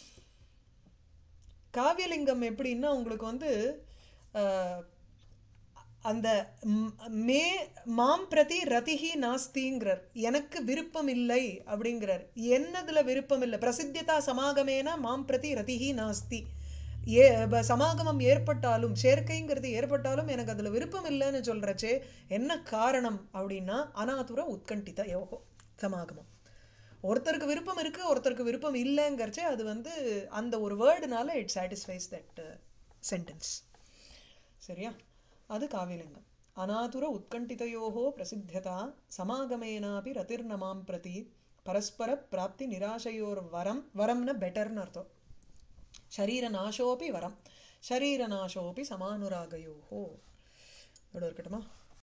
காவியலிங்கம் எப்படின்னா உங்களுக்கு வந்து அஹ், அந்த ம்- மே மாம் பிரதி ரதிஹி நாஸ்திங்கிறார் எனக்கு விருப்பம் இல்லை அப்படிங்கிறார் என்னதுல விருப்பம் இல்லை பிரசித்தியதா சமாகமேன மாம் பிரதி ரதிஹி நாஸ்தி ஏ ப- சமாகமம் ஏற்பட்டாலும் சேர்க்கைங்கிறது ஏற்பட்டாலும் எனக்கு அதுல விருப்பம் இல்லைன்னு சொல்றச்சே என்ன காரணம் அப்படின்னா அனாதுர உத்கண்டித யோகோ சமாகமம் ஒருத்தருக்கு விருப்பம் இருக்கு ஒருத்தருக்கு விருப்பம் இல்லைங்கிறச்சே அது வந்து அந்த ஒரு வேர்டுனால இட் சாட்டிஸ்ஃபைஸ் தட் சென்டென்ஸ் சரியா அது காவியலிங்கம் அநாதுர உத்கண்டிதயோகோ பிரசித்தியதா சமாகமேனாபி ரதிர்னமாம் பிரதி பரஸ்பர பிராப்தி நிராசையோர் வரம் வரம்னா பெட்டர்னு அர்த்தம் சரீரநாசோபி வரம் சரீரநாசோபி சமானுராகயோகோ இதோட இருக்கட்டுமா